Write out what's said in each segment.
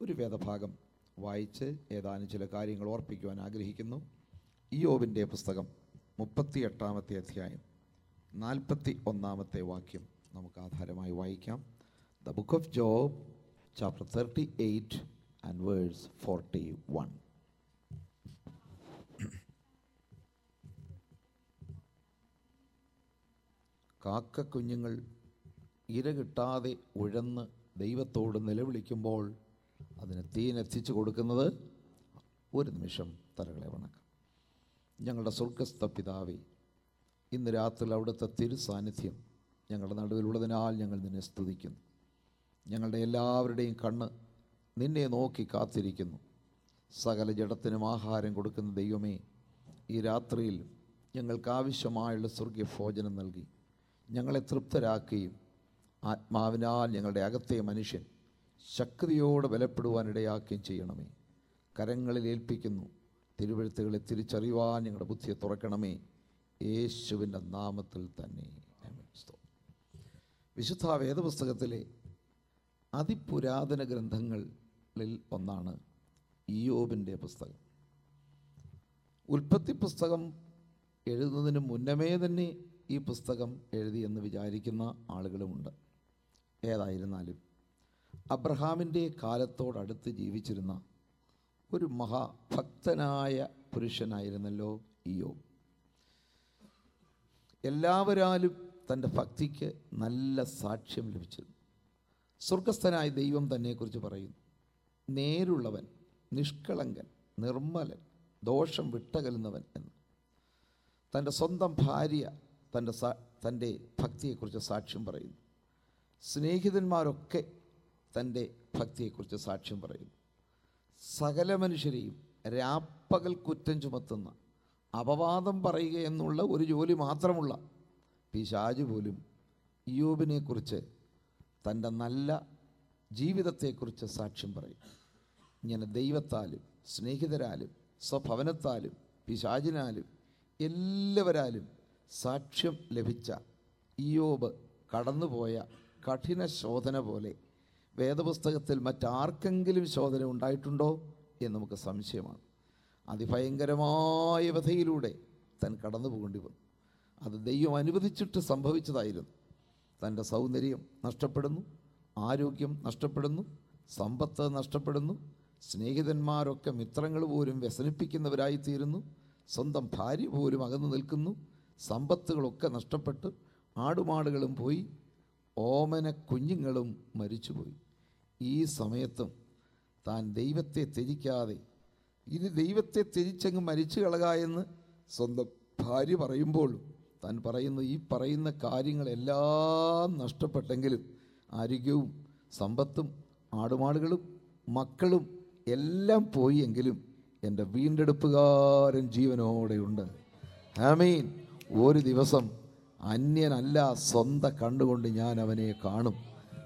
ഒരു വേദഭാഗം വായിച്ച് ഏതാനും ചില കാര്യങ്ങൾ ഓർപ്പിക്കുവാൻ ആഗ്രഹിക്കുന്നു ഇയോബിൻ്റെ പുസ്തകം മുപ്പത്തി എട്ടാമത്തെ അധ്യായം നാൽപ്പത്തി ഒന്നാമത്തെ വാക്യം നമുക്ക് ആധാരമായി വായിക്കാം the book of Job chapter thirty eight and verse forty one കാക്ക കുഞ്ഞുങ്ങൾ ഇര കിട്ടാതെ ഉഴന്ന് ദൈവത്തോട് നിലവിളിക്കുമ്പോൾ അതിന് തീനെത്തിച്ചു കൊടുക്കുന്നത് ഒരു നിമിഷം തലകളെ വണക്കം ഞങ്ങളുടെ സ്വർഗസ്ഥ പിതാവേ ഇന്ന് രാത്രി അവിടുത്തെ തിരു സാന്നിധ്യം ഞങ്ങളുടെ നടുവിലുള്ളതിനാൽ ഞങ്ങൾ നിന്നെ സ്തുതിക്കുന്നു ഞങ്ങളുടെ എല്ലാവരുടെയും കണ്ണ് നിന്നെ നോക്കി കാത്തിരിക്കുന്നു സകല ജഡത്തിനും ആഹാരം കൊടുക്കുന്ന ദൈവമേ ഈ രാത്രിയിൽ ഞങ്ങൾക്ക് ആവശ്യമായുള്ള സ്വർഗീയ ഭോജനം നൽകി ഞങ്ങളെ തൃപ്തരാക്കുകയും ആത്മാവിനാൽ ഞങ്ങളുടെ അകത്തെ മനുഷ്യൻ ശക്തിയോടെ ബലപ്പെടുവാനിടയാക്കുകയും ചെയ്യണമേ കരങ്ങളിൽ ഏൽപ്പിക്കുന്നു തിരുവഴുത്തുകളെ തിരിച്ചറിയുവാൻ ഞങ്ങളുടെ ബുദ്ധിയെ തുറക്കണമേ യേശുവിൻ്റെ നാമത്തിൽ തന്നെ ആമേൻ. സ്തോത്രം. വിശുദ്ധ വേദപുസ്തകത്തിലെ അതിപുരാതന ഗ്രന്ഥങ്ങളിൽ ഒന്നാണ് ഇയോബിൻ്റെ പുസ്തകം ഉൽപ്പത്തി പുസ്തകം എഴുതുന്നതിന് മുന്നമേ തന്നെ ഈ പുസ്തകം എഴുതിയെന്ന് വിചാരിക്കുന്ന ആളുകളുമുണ്ട് ഏതായിരുന്നാലും അബ്രഹാമിൻ്റെ കാലത്തോടടുത്ത് ജീവിച്ചിരുന്ന ഒരു മഹാഭക്തനായ പുരുഷനായിരുന്നല്ലോ ഇയോബ് എല്ലാവരാലും തൻ്റെ ഭക്തിക്ക് നല്ല സാക്ഷ്യം ലഭിച്ചിരുന്നു സ്വർഗസ്ഥനായ ദൈവം തന്നെക്കുറിച്ച് പറയുന്നു നേരുള്ളവൻ നിഷ്കളങ്കൻ നിർമ്മലൻ ദോഷം വിട്ടകലുന്നവൻ എന്ന് തൻ്റെ സ്വന്തം ഭാര്യ തൻ്റെ സാ തൻ്റെ ഭക്തിയെക്കുറിച്ച് സാക്ഷ്യം പറയുന്നു സ്നേഹിതന്മാരൊക്കെ തൻ്റെ ഭക്തിയെക്കുറിച്ച് സാക്ഷ്യം പറയുന്നു സകല മനുഷ്യരെയും രാപ്പകൽ കുറ്റം ചുമത്തുന്ന അപവാദം പറയുക എന്നുള്ള ഒരു ജോലി മാത്രമുള്ള പിശാജ് പോലും യോബിനെക്കുറിച്ച് തൻ്റെ നല്ല ജീവിതത്തെക്കുറിച്ച് സാക്ഷ്യം പറയും ഇങ്ങനെ ദൈവത്താലും സ്നേഹിതരാലും സ്വഭവനത്താലും പിശാചിനാലും എല്ലാവരാലും സാക്ഷ്യം ലഭിച്ച ഇയോബ് കടന്നുപോയ കഠിന ശോധന പോലെ വേദപുസ്തകത്തിൽ മറ്റാർക്കെങ്കിലും ശോധന ഉണ്ടായിട്ടുണ്ടോ എന്ന് നമുക്ക് സംശയമാണ് അതിഭയങ്കരമായ വ്യഥയിലൂടെ താൻ കടന്നു പോകേണ്ടി വന്നു അത് ദൈവം അനുവദിച്ചിട്ട് സംഭവിച്ചതായിരുന്നു തൻ്റെ സൗന്ദര്യം നഷ്ടപ്പെടുന്നു ആരോഗ്യം നഷ്ടപ്പെടുന്നു സമ്പത്ത് നഷ്ടപ്പെടുന്നു സ്നേഹിതന്മാരൊക്കെ മിത്രങ്ങൾ പോലും വ്യസനിപ്പിക്കുന്നവരായിത്തീരുന്നു സ്വന്തം ഭാര്യ പോലും അകന്നു നിൽക്കുന്നു സമ്പത്തുകളൊക്കെ നഷ്ടപ്പെട്ട് ആടുമാടുകളും പോയി ഓമന കുഞ്ഞുങ്ങളും മരിച്ചുപോയി ഈ സമയത്തും താൻ ദൈവത്തെ ത്യജിക്കാതെ ഇനി ദൈവത്തെ ത്യജിച്ചങ്ങ് മരിച്ചു കളക എന്ന് സ്വന്തം ഭാര്യ പറയുമ്പോൾ താൻ പറയുന്നു ഈ പറയുന്ന കാര്യങ്ങളെല്ലാം നഷ്ടപ്പെട്ടെങ്കിലും ആരോഗ്യവും സമ്പത്തും ആടുമാടുകളും മക്കളും എല്ലാം പോയി എങ്കിലും എൻ്റെ വീണ്ടെടുപ്പുകാരൻ ജീവനോടെയുണ്ട് ആമീൻ ഒരു ദിവസം അന്യനല്ല സ്വന്തം കണ്ടുകൊണ്ട് ഞാൻ അവനെ കാണും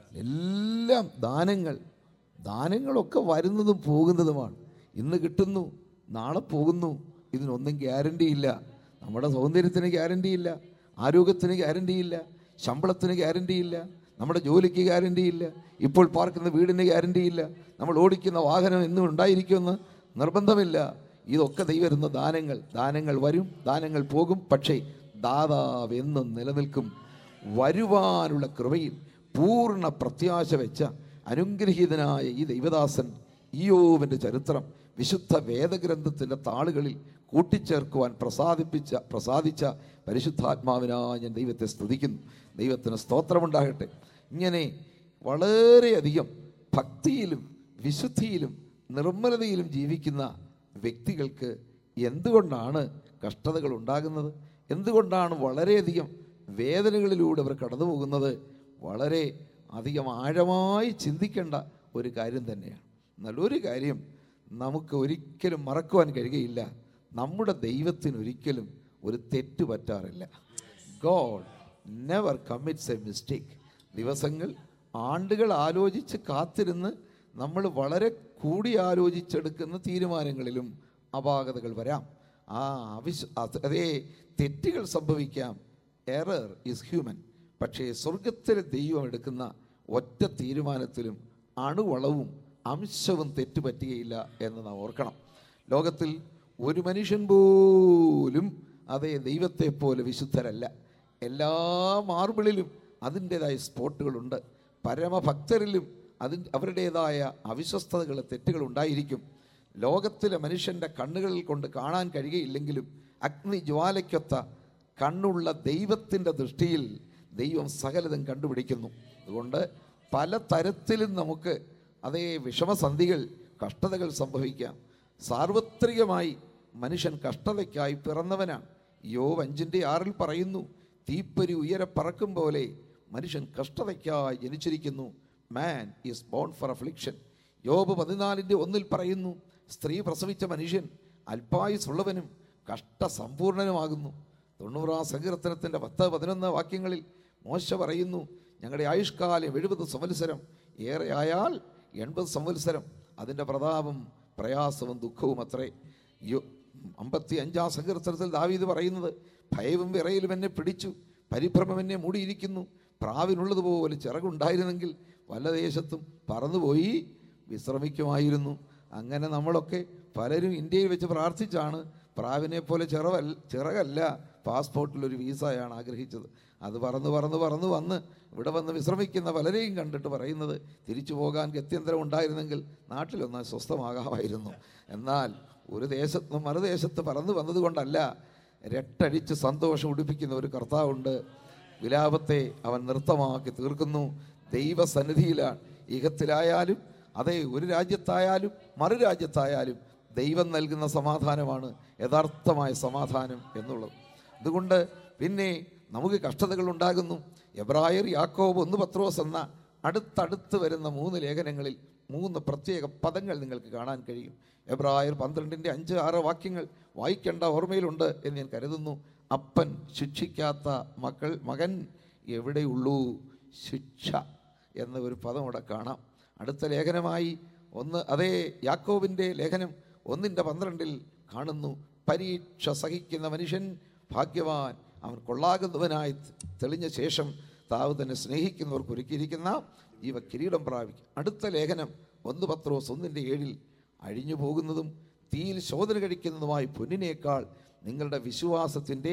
എല്ലാം ദാനങ്ങൾ ദാനങ്ങളൊക്കെ വരുന്നതും പോകുന്നതുമാണ് ഇന്ന് കിട്ടുന്നു നാളെ പോകുന്നു ഇതിനൊന്നും ഗ്യാരണ്ടി ഇല്ല നമ്മുടെ സൗന്ദര്യത്തിന് ഗ്യാരണ്ടി ഇല്ല ആരോഗ്യത്തിന് ഗ്യാരണ്ടി ഇല്ല ശമ്പളത്തിന് ഗ്യാരണ്ടി ഇല്ല നമ്മുടെ ജോലിക്ക് ഗ്യാരണ്ടി ഇല്ല ഇപ്പോൾ പാർക്കുന്ന വീടിന് ഗ്യാരണ്ടി ഇല്ല നമ്മൾ ഓടിക്കുന്ന വാഹനം എന്നും ഉണ്ടായിരിക്കുമെന്ന് നിർബന്ധമില്ല ഇതൊക്കെ ദൈവരുന്ന ദാനങ്ങൾ ദാനങ്ങൾ വരും ദാനങ്ങൾ പോകും പക്ഷേ ദാതാവ് എന്നും നിലനിൽക്കും വരുവാനുള്ള കൃപയിൽ പൂർണ്ണ പ്രത്യാശ വെച്ച അനുഗ്രഹീതനായ ഈ ദൈവദാസൻ ഇയോവിൻ്റെ ചരിത്രം വിശുദ്ധ വേദഗ്രന്ഥത്തിൻ്റെ താളുകളിൽ കൂട്ടിച്ചേർക്കുവാൻ പ്രസാദിപ്പിച്ച പ്രസാദിച്ച പരിശുദ്ധാത്മാവിനായി ഞാൻ ദൈവത്തെ സ്തുതിക്കുന്നു ദൈവത്തിന് സ്തോത്രമുണ്ടാകട്ടെ ഇങ്ങനെ വളരെയധികം ഭക്തിയിലും വിശുദ്ധിയിലും നിർമ്മലതയിലും ജീവിക്കുന്ന വ്യക്തികൾക്ക് എന്തുകൊണ്ടാണ് കഷ്ടതകൾ ഉണ്ടാകുന്നത് എന്തുകൊണ്ടാണ് വളരെയധികം വേദനകളിലൂടെ അവർ കടന്നു പോകുന്നത് വളരെ അധികം ആഴമായി ചിന്തിക്കേണ്ട ഒരു കാര്യം തന്നെയാണ് എന്നാൽ ഒരു കാര്യം നമുക്ക് ഒരിക്കലും മറക്കുവാൻ കഴിയുകയില്ല നമ്മുടെ ദൈവത്തിന് ഒരിക്കലും ഒരു തെറ്റ് പറ്റാറില്ല God never commits a mistake ദിവസങ്ങൾ ആണ്ടുകൾ ആലോചിച്ച് കാത്തിരുന്ന് നമ്മൾ വളരെ കൂടി ആലോചിച്ചെടുക്കുന്ന തീരുമാനങ്ങളിലും അപാകതകൾ വരാം ആ അവിശ് അത് അതേ തെറ്റുകൾ സംഭവിക്കാം എറർ ഈസ് ഹ്യൂമൻ പക്ഷേ സ്വർഗത്തിലെ ദൈവം എടുക്കുന്ന ഒറ്റ തീരുമാനത്തിലും അണുവളവും അംശവും തെറ്റുപറ്റുകയില്ല എന്ന് നാം ഓർക്കണം ലോകത്തിൽ ഒരു മനുഷ്യൻ പോലും അതേ ദൈവത്തെ പോലെ വിശുദ്ധരല്ല എല്ലാ മാർബിളിലും അതിൻ്റെതായ സ്പോട്ടുകളുണ്ട് പരമഭക്തരിലും അതിന് അവരുടേതായ അവിശ്വസ്തതകൾ തെറ്റുകൾ ഉണ്ടായിരിക്കും ലോകത്തിലെ മനുഷ്യൻ്റെ കണ്ണുകളിൽ കൊണ്ട് കാണാൻ കഴിയുകയില്ലെങ്കിലും അഗ്നി ജ്വാലയ്ക്കൊത്ത കണ്ണുള്ള ദൈവത്തിൻ്റെ ദൃഷ്ടിയിൽ ദൈവം സകലതും കണ്ടുപിടിക്കുന്നു അതുകൊണ്ട് പല തരത്തിലും നമുക്ക് അതേ വിഷമസന്ധികൾ കഷ്ടതകൾ സംഭവിക്കാം സാർവത്രികമായി മനുഷ്യൻ കഷ്ടതയ്ക്കായി പിറന്നവനാണ് യോവ് അഞ്ചിൻ്റെ ആറിൽ പറയുന്നു തീപ്പൊരി ഉയരെ പറക്കും പോലെ മനുഷ്യൻ കഷ്ടതയ്ക്കായി ജനിച്ചിരിക്കുന്നു man is born for affliction യോബ് പതിനാലിൻ്റെ ഒന്നിൽ പറയുന്നു സ്ത്രീ പ്രസവിച്ച മനുഷ്യൻ അല്പായുസുള്ളവനും കഷ്ടസമ്പൂർണനുമാകുന്നു തൊണ്ണൂറാം സങ്കീർത്തനത്തിൻ്റെ പത്ത് പതിനൊന്ന് വാക്യങ്ങളിൽ മോശ പറയുന്നു ഞങ്ങളുടെ ആയുഷ്കാലം എഴുപത് സംവത്സരം ഏറെ ആയാൽ എൺപത് സംവത്സരം അതിൻ്റെ പ്രതാപം പ്രയാസവും ദുഃഖവും അത്രേ യോ അമ്പത്തി അഞ്ചാം സങ്കീർത്തനത്തിൽ ദാവീദ് പറയുന്നത് ഭയവും വിറയിലും എന്നെ പിടിച്ചു പരിഭ്രമം എന്നെ മൂടിയിരിക്കുന്നു പ്രാവിനുള്ളതുപോലെ ചിറകുണ്ടായിരുന്നെങ്കിൽ വല്ല ദേശത്തും പറന്നുപോയി വിശ്രമിക്കുമായിരുന്നു അങ്ങനെ നമ്മളൊക്കെ പലരും ഇന്ത്യയിൽ വെച്ച് പ്രാർത്ഥിച്ചാണ് പ്രാവിനെ പോലെ ചിറവല്ല ചിറകല്ല പാസ്പോർട്ടിൽ ഒരു വീസയാണ് ആഗ്രഹിച്ചത് അത് പറന്ന് പറന്ന് പറന്ന് വന്ന് ഇവിടെ വന്ന് വിശ്രമിക്കുന്ന പലരെയും കണ്ടിട്ട് പറയുന്നത് തിരിച്ചു പോകാൻ ഗത്യന്തരം ഉണ്ടായിരുന്നെങ്കിൽ നാട്ടിലൊന്ന് സ്വസ്ഥമാകാമായിരുന്നു എന്നാൽ ഒരു ദേശത്തും മറുദേശത്ത് പറന്നു വന്നതുകൊണ്ടല്ല രട്ടടിച്ച് സന്തോഷം ഉടിപ്പിക്കുന്ന ഒരു കർത്താവുണ്ട് വിലാപത്തെ അവൻ നൃത്തമാക്കി തീർക്കുന്നു ദൈവസന്നിധിയിലാണ് ഇഹത്തിലായാലും അതെ ഒരു രാജ്യത്തായാലും മറു രാജ്യത്തായാലും ദൈവം നൽകുന്ന സമാധാനമാണ് യഥാർത്ഥമായ സമാധാനം എന്നുള്ളത് അതുകൊണ്ട് പിന്നെ നമുക്ക് കഷ്ടതകൾ ഉണ്ടാകുന്നു എബ്രായർ യാക്കോബ് ഒന്ന് പത്രോസ് എന്ന അടുത്തടുത്ത് വരുന്ന മൂന്ന് ലേഖനങ്ങളിൽ മൂന്ന് പ്രത്യേക പദങ്ങൾ നിങ്ങൾക്ക് കാണാൻ കഴിയും എബ്രായർ പന്ത്രണ്ടിൻ്റെ അഞ്ച് ആറ് വാക്യങ്ങൾ വായിക്കേണ്ട ഓർമ്മയിലുണ്ട് എന്ന് ഞാൻ കരുതുന്നു അപ്പൻ ശിക്ഷിക്കാത്ത മക്കൾ മകൻ എവിടെയുള്ളൂ ശിക്ഷ എന്ന ഒരു പദം അവിടെ കാണാം അടുത്ത ലേഖനമായി ഒന്ന് അതേ യാക്കോബിൻ്റെ ലേഖനം ഒന്നിൻ്റെ പന്ത്രണ്ടിൽ കാണുന്നു പരീക്ഷ സഹിക്കുന്ന മനുഷ്യൻ ഭാഗ്യവാൻ അവൻ കൊള്ളാകുന്നവനായി തെളിഞ്ഞ ശേഷം താവ് തന്നെ സ്നേഹിക്കുന്നവർക്ക് ഒരുക്കിയിരിക്കുന്ന ജീവ കിരീടം പ്രാപിക്കും അടുത്ത ലേഖനം ഒന്ന് പത്രോസ് ഒന്നിൻ്റെ ഏഴിൽ അഴിഞ്ഞു പോകുന്നതും തീയിൽ ശോധന കഴിക്കുന്നതുമായി പൊന്നിനേക്കാൾ നിങ്ങളുടെ വിശ്വാസത്തിൻ്റെ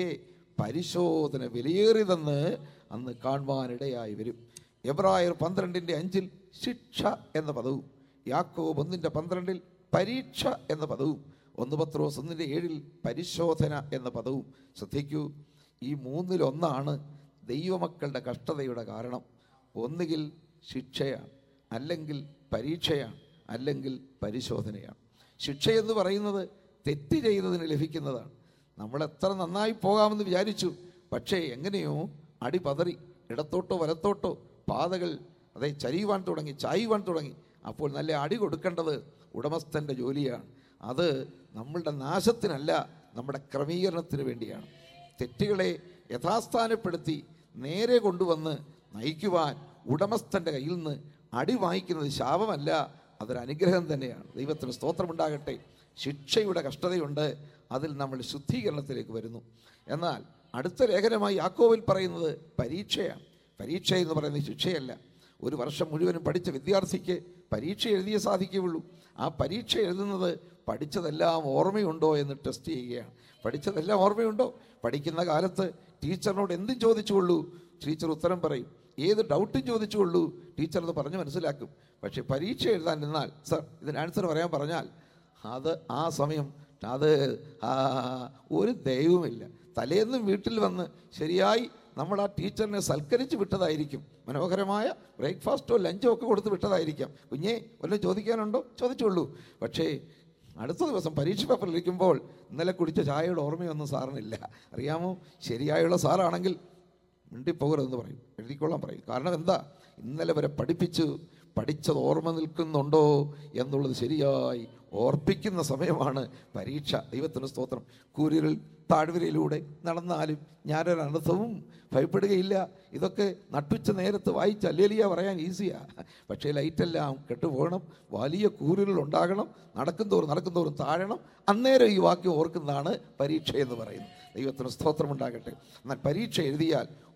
പരിശോധന വിലയേറിയതെന്ന് അന്ന് കാണുവാനിടയായി വരും എബ്രായർ പന്ത്രണ്ടിൻ്റെ അഞ്ചിൽ ശിക്ഷ എന്ന പദവും യാക്കോബ് ഒന്നിൻ്റെ പന്ത്രണ്ടിൽ പരീക്ഷ എന്ന പദവും ഒന്ന് പത്രോസ് ഒന്നിൻ്റെ ഏഴിൽ പരിശോധന എന്ന പദവും ശ്രദ്ധിക്കൂ ഈ മൂന്നിലൊന്നാണ് ദൈവമക്കളുടെ കഷ്ടതയുടെ കാരണം ഒന്നുകിൽ ശിക്ഷയാണ് അല്ലെങ്കിൽ പരീക്ഷയാണ് അല്ലെങ്കിൽ പരിശോധനയാണ് ശിക്ഷയെന്ന് പറയുന്നത് തെറ്റ് ചെയ്തതിന് ലഭിക്കുന്നതാണ് നമ്മൾ എത്ര നന്നായി പോകാമെന്ന് വിചാരിച്ചു പക്ഷേ എങ്ങനെയോ അടി പതറി ഇടത്തോട്ടോ വലത്തോട്ടോ പാതകൾ അതെ ചരിയുവാൻ തുടങ്ങി ചായുവാൻ തുടങ്ങി അപ്പോൾ നല്ല അടി കൊടുക്കേണ്ടത് ഉടമസ്ഥൻ്റെ ജോലിയാണ് അത് നമ്മളുടെ നാശത്തിനല്ല നമ്മുടെ ക്രമീകരണത്തിന് വേണ്ടിയാണ് തെറ്റുകളെ യഥാസ്ഥാനപ്പെടുത്തി നേരെ കൊണ്ടുവന്ന് നയിക്കുവാൻ ഉടമസ്ഥൻ്റെ കയ്യിൽ നിന്ന് അടി വാങ്ങിക്കുന്നത് ശാപമല്ല അതൊരു അനുഗ്രഹം തന്നെയാണ് ദൈവത്തിന് സ്തോത്രമുണ്ടാകട്ടെ ശിക്ഷയുടെ കഷ്ടതയുണ്ട് അതിൽ നമ്മൾ ശുദ്ധീകരണത്തിലേക്ക് വരുന്നു എന്നാൽ അടുത്ത ലേഖനമായി യാക്കോവിൽ പറയുന്നത് പരീക്ഷയാണ് പരീക്ഷ എന്ന് പറയുന്നത് ശിക്ഷയല്ല ഒരു വർഷം മുഴുവനും പഠിച്ച വിദ്യാർത്ഥിക്ക് പരീക്ഷ എഴുതിയേ സാധിക്കുകയുള്ളൂ ആ പരീക്ഷ എഴുതുന്നത് പഠിച്ചതെല്ലാം ഓർമ്മയുണ്ടോ എന്ന് ടെസ്റ്റ് ചെയ്യുകയാണ് പഠിച്ചതെല്ലാം ഓർമ്മയുണ്ടോ പഠിക്കുന്ന കാലത്ത് ടീച്ചറിനോട് എന്തും ചോദിച്ചുകൊള്ളൂ ടീച്ചർ ഉത്തരം പറയും ഏത് ഡൗട്ടും ചോദിച്ചുകൊള്ളൂ ടീച്ചർ അത് പറഞ്ഞ് മനസ്സിലാക്കും പക്ഷേ പരീക്ഷ എഴുതാൻ നിന്നാൽ സർ ഇതിന് ആൻസർ പറയാൻ പറഞ്ഞാൽ അത് ആ സമയം അത് ആ, ഒരു ദൈവമില്ല തലേന്നും വീട്ടിൽ വന്ന് ശരിയായി നമ്മൾ ആ ടീച്ചറിനെ സൽക്കരിച്ച് വിട്ടതായിരിക്കും മനോഹരമായ ബ്രേക്ക്ഫാസ്റ്റോ ലഞ്ചോ ഒക്കെ കൊടുത്ത് വിട്ടതായിരിക്കാം കുഞ്ഞേ വല്ലതും ചോദിക്കാനുണ്ടോ ചോദിച്ചോളൂ പക്ഷേ അടുത്ത ദിവസം പരീക്ഷ പേപ്പറിൽ ഇരിക്കുമ്പോൾ ഇന്നലെ കുടിച്ച ചായയുടെ ഓർമ്മയൊന്നും സാറിനില്ല അറിയാമോ ശരിയായുള്ള സാറാണെങ്കിൽ മിണ്ടിപ്പോകരുതെന്ന് പറയും എഴുതിക്കൊള്ളാൻ പറയും കാരണം എന്താ ഇന്നലെ വരെ പഠിപ്പിച്ചു പഠിച്ചത് ഓർമ്മ നിൽക്കുന്നുണ്ടോ എന്നുള്ളത് ശരിയായി ഓർപ്പിക്കുന്ന സമയമാണ് പരീക്ഷ ദൈവത്തിന് സ്തോത്രം കൂരിരുൾ താഴ്വരയിലൂടെ നടന്നാലും ഞാനൊരു അനർത്ഥവും ഭയപ്പെടുകയില്ല ഇതൊക്കെ നട്ടുച്ച നേരത്ത് വായിച്ച് അല്ലേലിയ പറയാൻ ഈസിയാ പക്ഷേ ലൈറ്റെല്ലാം കെട്ടുപോകണം വലിയ കൂരുകൾ ഉണ്ടാകണം നടക്കും തോറും നടക്കും തോറും താഴണം അന്നേരം ഈ വാക്യം ഓർക്കുന്നതാണ് പരീക്ഷ എന്ന് പറയുന്നത് ദൈവത്തിന് സ്തോത്രം ഉണ്ടാകട്ടെ എന്നാൽ പരീക്ഷ എഴുതിയാൽ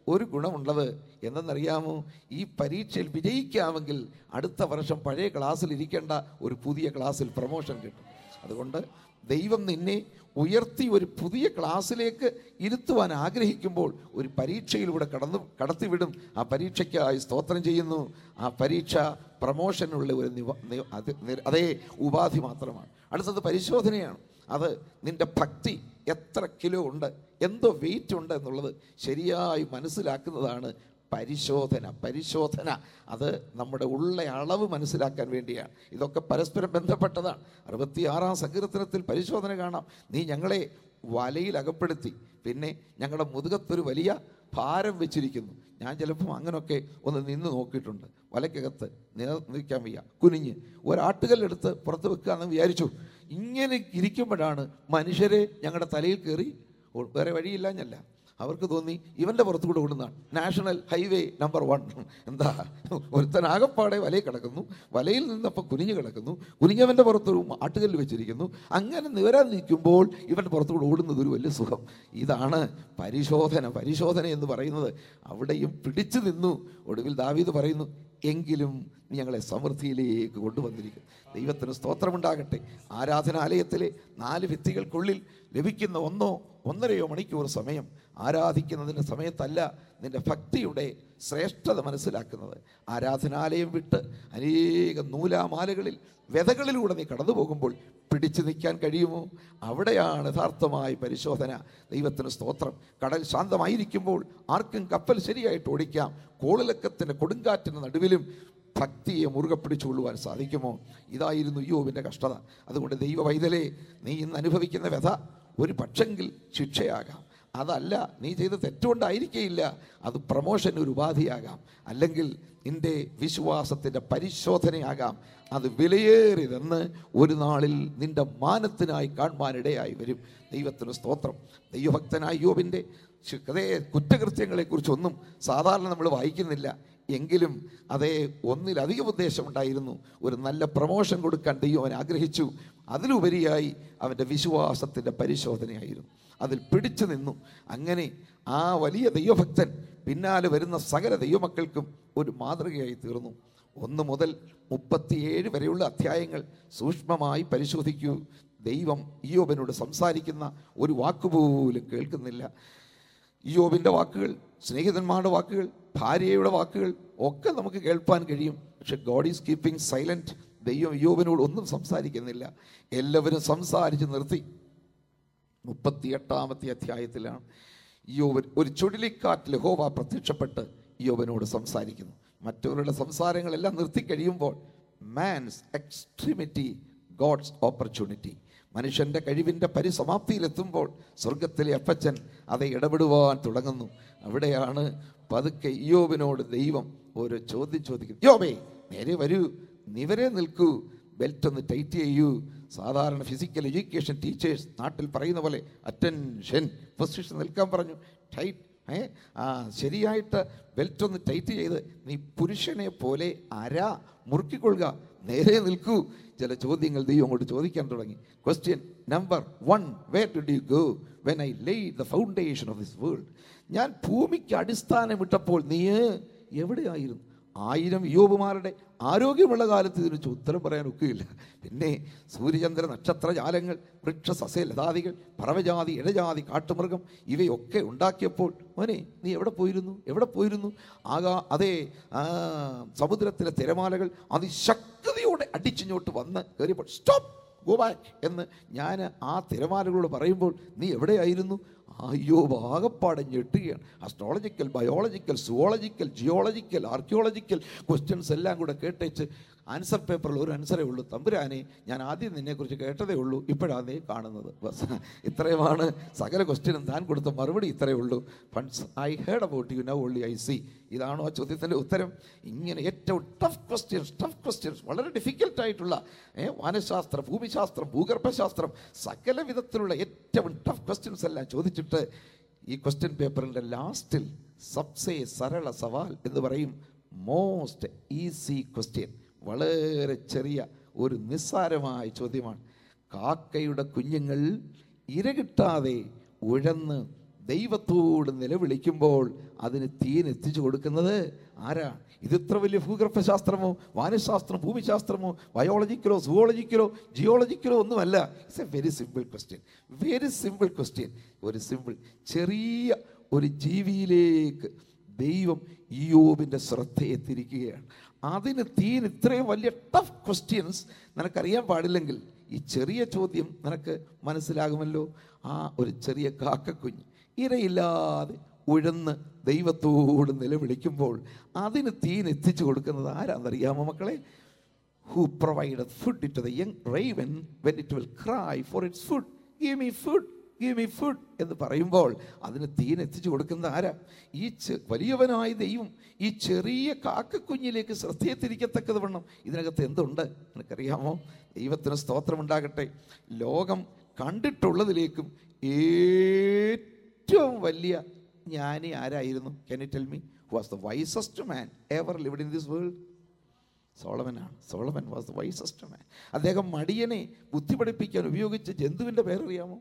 ഒരു ഗുണമുള്ളത് എന്തെന്നറിയാമോ ഈ പരീക്ഷയിൽ വിജയിക്കാമെങ്കിൽ അടുത്ത വർഷം പഴയ ക്ലാസ്സിൽ ഇരിക്കേണ്ട ഒരു പുതിയ ക്ലാസ്സിൽ പ്രൊമോഷൻ കിട്ടും അതുകൊണ്ട് ദൈവം നിന്നെ ഉയർത്തി ഒരു പുതിയ ക്ലാസ്സിലേക്ക് ഇരുത്തുവാൻ ആഗ്രഹിക്കുമ്പോൾ ഒരു പരീക്ഷയിലൂടെ കടന്നു കടത്തിവിടും ആ പരീക്ഷയ്ക്കായി സ്തോത്രം ചെയ്യുന്നു ആ പരീക്ഷ പ്രമോഷനുള്ള ഒരു നിവ നി- അത് നി- അതേ ഉപാധി മാത്രമാണ് അടുത്തത് പരിശോധനയാണ് അത് നിന്റെ ഭക്തി എത്ര കിലോ ഉണ്ട് എന്തോ വെയിറ്റ് ഉണ്ട് എന്നുള്ളത് ശരിയായി മനസ്സിലാക്കുന്നതാണ് പരിശോധന പരിശോധന അത് നമ്മുടെ ഉള്ള അളവ് മനസ്സിലാക്കാൻ വേണ്ടിയാണ് ഇതൊക്കെ പരസ്പരം ബന്ധപ്പെട്ടതാണ് അറുപത്തിയാറാം സങ്കീർത്തനത്തിൽ പരിശോധന കാണാം നീ ഞങ്ങളെ വലയിൽ അകപ്പെടുത്തി പിന്നെ ഞങ്ങളുടെ മുതുകത്തൊരു വലിയ ഭാരം വെച്ചിരിക്കുന്നു ഞാൻ ചിലപ്പോൾ അങ്ങനെയൊക്കെ ഒന്ന് നിന്ന് നോക്കിയിട്ടുണ്ട് വലയ്ക്കകത്ത് നിൽക്കാൻ വയ്യ കുനിഞ്ഞ് ഒരാട്ടുകല്ലെടുത്ത് പുറത്ത് വെക്കുക എന്ന് വിചാരിച്ചു ഇങ്ങനെ ഇരിക്കുമ്പോഴാണ് മനുഷ്യരെ ഞങ്ങളുടെ തലയിൽ കയറി ഓ- വേറെ വഴിയില്ലാഞ്ഞല്ല അവർക്ക് തോന്നി ഇവൻ്റെ പുറത്തുകൂടെ ഓടുന്നതാണ് നാഷണൽ ഹൈവേ നമ്പർ വൺ എന്താ ഒരുത്തൻ ആകപ്പാടെ വലയിൽ കിടക്കുന്നു വലയിൽ നിന്നപ്പോൾ കുനിഞ്ഞു കിടക്കുന്നു കുനിഞ്ഞവൻ്റെ പുറത്തൊരു ആട്ടുകല്ല് വെച്ചിരിക്കുന്നു അങ്ങനെ നിവരാൻ നിൽക്കുമ്പോൾ ഇവൻ്റെ പുറത്തുകൂടെ ഓടുന്നത് ഒരു വലിയ സുഖം ഇതാണ് പരിശോധന പരിശോധന എന്ന് പറയുന്നത് അവിടെയും പിടിച്ചു നിന്നു ഒടുവിൽ ദാവീദ് പറയുന്നു എങ്കിലും നീ ഞങ്ങളെ സമൃദ്ധിയിലേക്ക് കൊണ്ടുവന്നിരിക്കും ദൈവത്തിന് സ്തോത്രമുണ്ടാകട്ടെ ആരാധനാലയത്തിലെ നാല് ഭിത്തികൾക്കുള്ളിൽ ലഭിക്കുന്ന ഒന്നോ ഒന്നരയോ മണിക്കൂർ സമയം ആരാധിക്കുന്നതിൻ്റെ സമയത്തല്ല നിന്റെ ഭക്തിയുടെ ശ്രേഷ്ഠത മനസ്സിലാക്കുന്നത് ആരാധനാലയം വിട്ട് അനേകം നൂലാമാലകളിൽ വ്യതകളിലൂടെ നീ കടന്നു പോകുമ്പോൾ പിടിച്ചു നിൽക്കാൻ കഴിയുമോ അവിടെയാണ് യഥാർത്ഥമായ പരിശോധന ദൈവത്തിന് സ്തോത്രം കടൽ ശാന്തമായിരിക്കുമ്പോൾ ആർക്കും കപ്പൽ ശരിയായിട്ട് ഓടിക്കാം കോളിലക്കത്തിൻ്റെ കൊടുങ്കാറ്റിൻ്റെ നടുവിലും ഭക്തിയെ മുറുകെ പിടിച്ചുകൊള്ളുവാൻ സാധിക്കുമോ ഇതായിരുന്നു യോവിൻ്റെ കഷ്ടത അതുകൊണ്ട് ദൈവ വൈതലേ നീ ഇന്ന് അനുഭവിക്കുന്ന വ്യഥ ഒരു പക്ഷെങ്കിൽ ശിക്ഷയാകാം അതല്ല നീ ചെയ്ത തെറ്റുകൊണ്ടായിരിക്കയില്ല അത് പ്രമോഷന് ഒരു ഉപാധിയാകാം അല്ലെങ്കിൽ നിന്റെ വിശ്വാസത്തിൻ്റെ പരിശോധനയാകാം അത് വിലയേറിയതെന്ന് ഒരു നാളിൽ നിന്റെ മാനത്തിനായി കാണുവാനിടയായി വരും ദൈവത്തിന് സ്തോത്രം ദൈവഭക്തനായ യോബിൻ്റെ ശു- അതേ കുറ്റകൃത്യങ്ങളെക്കുറിച്ചൊന്നും സാധാരണ നമ്മൾ വായിക്കുന്നില്ല എങ്കിലും അതേ ഒന്നിലധികം ഉദ്ദേശമുണ്ടായിരുന്നു ഒരു നല്ല പ്രമോഷൻ കൊടുക്കാൻ ദൈവം അവൻ ആഗ്രഹിച്ചു അതിലുപരിയായി അവൻ്റെ വിശ്വാസത്തിൻ്റെ പരിശോധനയായിരുന്നു അതിൽ പിടിച്ചു നിന്നു അങ്ങനെ ആ വലിയ ദൈവഭക്തൻ പിന്നാലെ വരുന്ന സകല ദൈവമക്കൾക്കും ഒരു മാതൃകയായി തീർന്നു ഒന്ന് മുതൽ മുപ്പത്തിയേഴ് വരെയുള്ള അധ്യായങ്ങൾ സൂക്ഷ്മമായി പരിശോധിക്കൂ ദൈവം ഇയോബനോട് സംസാരിക്കുന്ന ഒരു വാക്കുപോലും കേൾക്കുന്നില്ല യോബിൻ്റെ വാക്കുകൾ സ്നേഹിതന്മാരുടെ വാക്കുകൾ ഭാര്യയുടെ വാക്കുകൾ ഒക്കെ നമുക്ക് കേൾപ്പാൻ കഴിയും പക്ഷെ ഗോഡ് ഈസ് കീപ്പിംഗ് സൈലൻറ്റ് ദൈവം യോബിനോട് ഒന്നും സംസാരിക്കുന്നില്ല എല്ലാവരും സംസാരിച്ച് നിർത്തി മുപ്പത്തിയെട്ടാമത്തെ അധ്യായത്തിലാണ് യോബൻ ഒരു ചുഴലിക്കാറ്റിൽ ഹോവ പ്രത്യക്ഷപ്പെട്ട് യോബനോട് സംസാരിക്കുന്നു മറ്റവരുടെ സംസാരങ്ങളെല്ലാം നിർത്തിക്കഴിയുമ്പോൾ മാൻസ് എക്സ്ട്രീമിറ്റി ഗോഡ്സ് ഓപ്പർച്യൂണിറ്റി മനുഷ്യൻ്റെ കഴിവിൻ്റെ പരിസമാപ്തിയിലെത്തുമ്പോൾ സ്വർഗത്തിലെ അപ്പച്ചൻ അത് ഇടപെടുവാൻ തുടങ്ങുന്നു അവിടെയാണ് പതുക്കെ യോബിനോട് ദൈവം ഓരോ ചോദ്യം ചോദിക്കുന്നു യോബേ നേരെ വരൂ നിവരെ നിൽക്കൂ ബെൽറ്റ് ഒന്ന് ടൈറ്റ് ചെയ്യൂ സാധാരണ ഫിസിക്കൽ എഡ്യൂക്കേഷൻ ടീച്ചേഴ്സ് നാട്ടിൽ പറയുന്ന പോലെ അറ്റൻഷൻ പൊസിഷൻ നിൽക്കാൻ പറഞ്ഞു ടൈറ്റ് ഏ ആ ശരിയായിട്ട് ബെൽറ്റ് ഒന്ന് ടൈറ്റ് ചെയ്ത് നീ പുരുഷനെ പോലെ അര മുറുക്കിക്കൊള്ളുക നേരെ നിൽക്കൂ ചില ചോദ്യങ്ങൾ ദൈവം അങ്ങോട്ട് ചോദിക്കാൻ തുടങ്ങി question number one where to do go when I lay the foundation of this world ഞാൻ ഭൂമിക്ക് അടിസ്ഥാനമിട്ടപ്പോൾ നീ എവിടെയായിരുന്നു ആയിരം യോബുമാരുടെ ആരോഗ്യമുള്ള കാലത്ത് ഇതിന് ചു- ഉത്തരം പറയാൻ ഒക്കുകയില്ല പിന്നെ സൂര്യചന്ദ്ര നക്ഷത്ര ജാലങ്ങൾ വൃക്ഷ സസ്യ ലതാദികൾ പറവജാതി ഇഴജാതി കാട്ടുമൃഗം ഇവയൊക്കെ ഉണ്ടാക്കിയപ്പോൾ മോനെ നീ എവിടെ പോയിരുന്നു എവിടെ പോയിരുന്നു ആകാ അതേ ആ, സമുദ്രത്തിലെ തിരമാലകൾ അതിശക്തിയോടെ അടിച്ചിങ്ങോട്ട് വന്ന് കയറിയപ്പോൾ സ്റ്റോപ്പ് ഗോ ബാക്ക് എന്ന് ഞാൻ ആ തിരമാലകളോട് പറയുമ്പോൾ നീ എവിടെയായിരുന്നു അയ്യോ ആകപ്പാടെ ഞെട്ടുകയാണ് astrological biological zoological geological archaeological questions എല്ലാം കൂടെ കേട്ടേച്ച് ആൻസർ പേപ്പറിൽ ഒരു ആൻസറേ ഉള്ളൂ തമ്പുരാനെ ഞാൻ ആദ്യം നിന്നെക്കുറിച്ച് കേട്ടതേ ഉള്ളൂ ഇപ്പോഴാണ് നീ കാണുന്നത് ബസ് ഇത്രയുമാണ് സകല ക്വസ്റ്റ്യനും താൻ കൊടുത്ത മറുപടി ഇത്രയേ ഉള്ളൂ funds I heard about you no only I see ഇതാണോ ആ ചോദ്യത്തിൻ്റെ ഉത്തരം ഇങ്ങനെ ഏറ്റവും ടഫ് ക്വസ്റ്റ്യൻസ് ടഫ് ക്വസ്റ്റ്യൻസ് വളരെ ഡിഫിക്കൽട്ട് ആയിട്ടുള്ള ഏ, വാനശാസ്ത്രം ഭൂമിശാസ്ത്രം ഭൂഗർഭശാസ്ത്രം സകല വിധത്തിലുള്ള ഏറ്റവും ടഫ് ക്വസ്റ്റ്യൻസ് എല്ലാം ചോദിച്ചിട്ട് ഈ ക്വസ്റ്റ്യൻ പേപ്പറിൻ്റെ ലാസ്റ്റിൽ സബ്സേ സരള സവാൽ എന്ന് പറയും മോസ്റ്റ് ഈസി ക്വസ്റ്റ്യൻ വളരെ ചെറിയ ഒരു നിസ്സാരമായ ചോദ്യമാണ് കാക്കയുടെ കുഞ്ഞുങ്ങൾ ഇര കിട്ടാതെ ഉഴന്ന് ദൈവത്തോട് നിലവിളിക്കുമ്പോൾ അതിന് തീൻ എത്തിച്ചു കൊടുക്കുന്നത് ആരാ ഇത് ഇത്ര വലിയ ഭൂഗർഭശാസ്ത്രമോ വാനശാസ്ത്രമോ ഭൂമിശാസ്ത്രമോ ബയോളജിക്കലോ സുവോളജിക്കലോ ജിയോളജിക്കലോ ഒന്നുമല്ല it's a very simple question very simple question ഒരു സിമ്പിൾ ചെറിയ ഒരു ജീവിയിലേക്ക് ദൈവം ഇയോബിൻ്റെ ശ്രദ്ധയെ തിരിക്കുകയാണ് അതിന് തീൻ ഇത്രയും വലിയ ടഫ് ക്വസ്റ്റ്യൻസ് നിനക്കറിയാൻ പാടില്ലെങ്കിൽ ഈ ചെറിയ ചോദ്യം നിനക്ക് മനസ്സിലാകുമല്ലോ ആ ഒരു ചെറിയ കാക്കക്കുഞ്ഞ് ഇരയില്ലാതെ ഉഴന്ന് ദൈവത്തോട് നിലവിളിക്കുമ്പോൾ അതിന് തീൻ എത്തിച്ചു കൊടുക്കുന്നത് ആരാന്നറിയാമോ മക്കളെ who provided food to the young raven when it will cry for its food. Give me food, give me food എന്ന് പറയുമ്പോൾ അതിന് തീൻ എത്തിച്ചു കൊടുക്കുന്നത് ആരാ ഈ ചെ- വലിയവനായ ദൈവം ഈ ചെറിയ കാക്കക്കുഞ്ഞിലേക്ക് ശ്രദ്ധയെ തിരിക്കത്തക്കത് വണ്ണം ഇതിനകത്ത് എന്തുണ്ട് നിനക്കറിയാമോ ദൈവത്തിന് സ്തോത്രമുണ്ടാകട്ടെ ലോകം കണ്ടിട്ടുള്ളതിലേക്കും ഏറ്റവും വലിയ ജ്ഞാനി ആരായിരുന്നു can tell me was the wisest man ever lived in this world സോളമനാണ് Solomon was the wisest man അദ്ദേഹം മടിയനെ ബുദ്ധി പഠിപ്പിക്കാൻ ഉപയോഗിച്ച ജന്തുവിൻ്റെ പേരറിയാമോ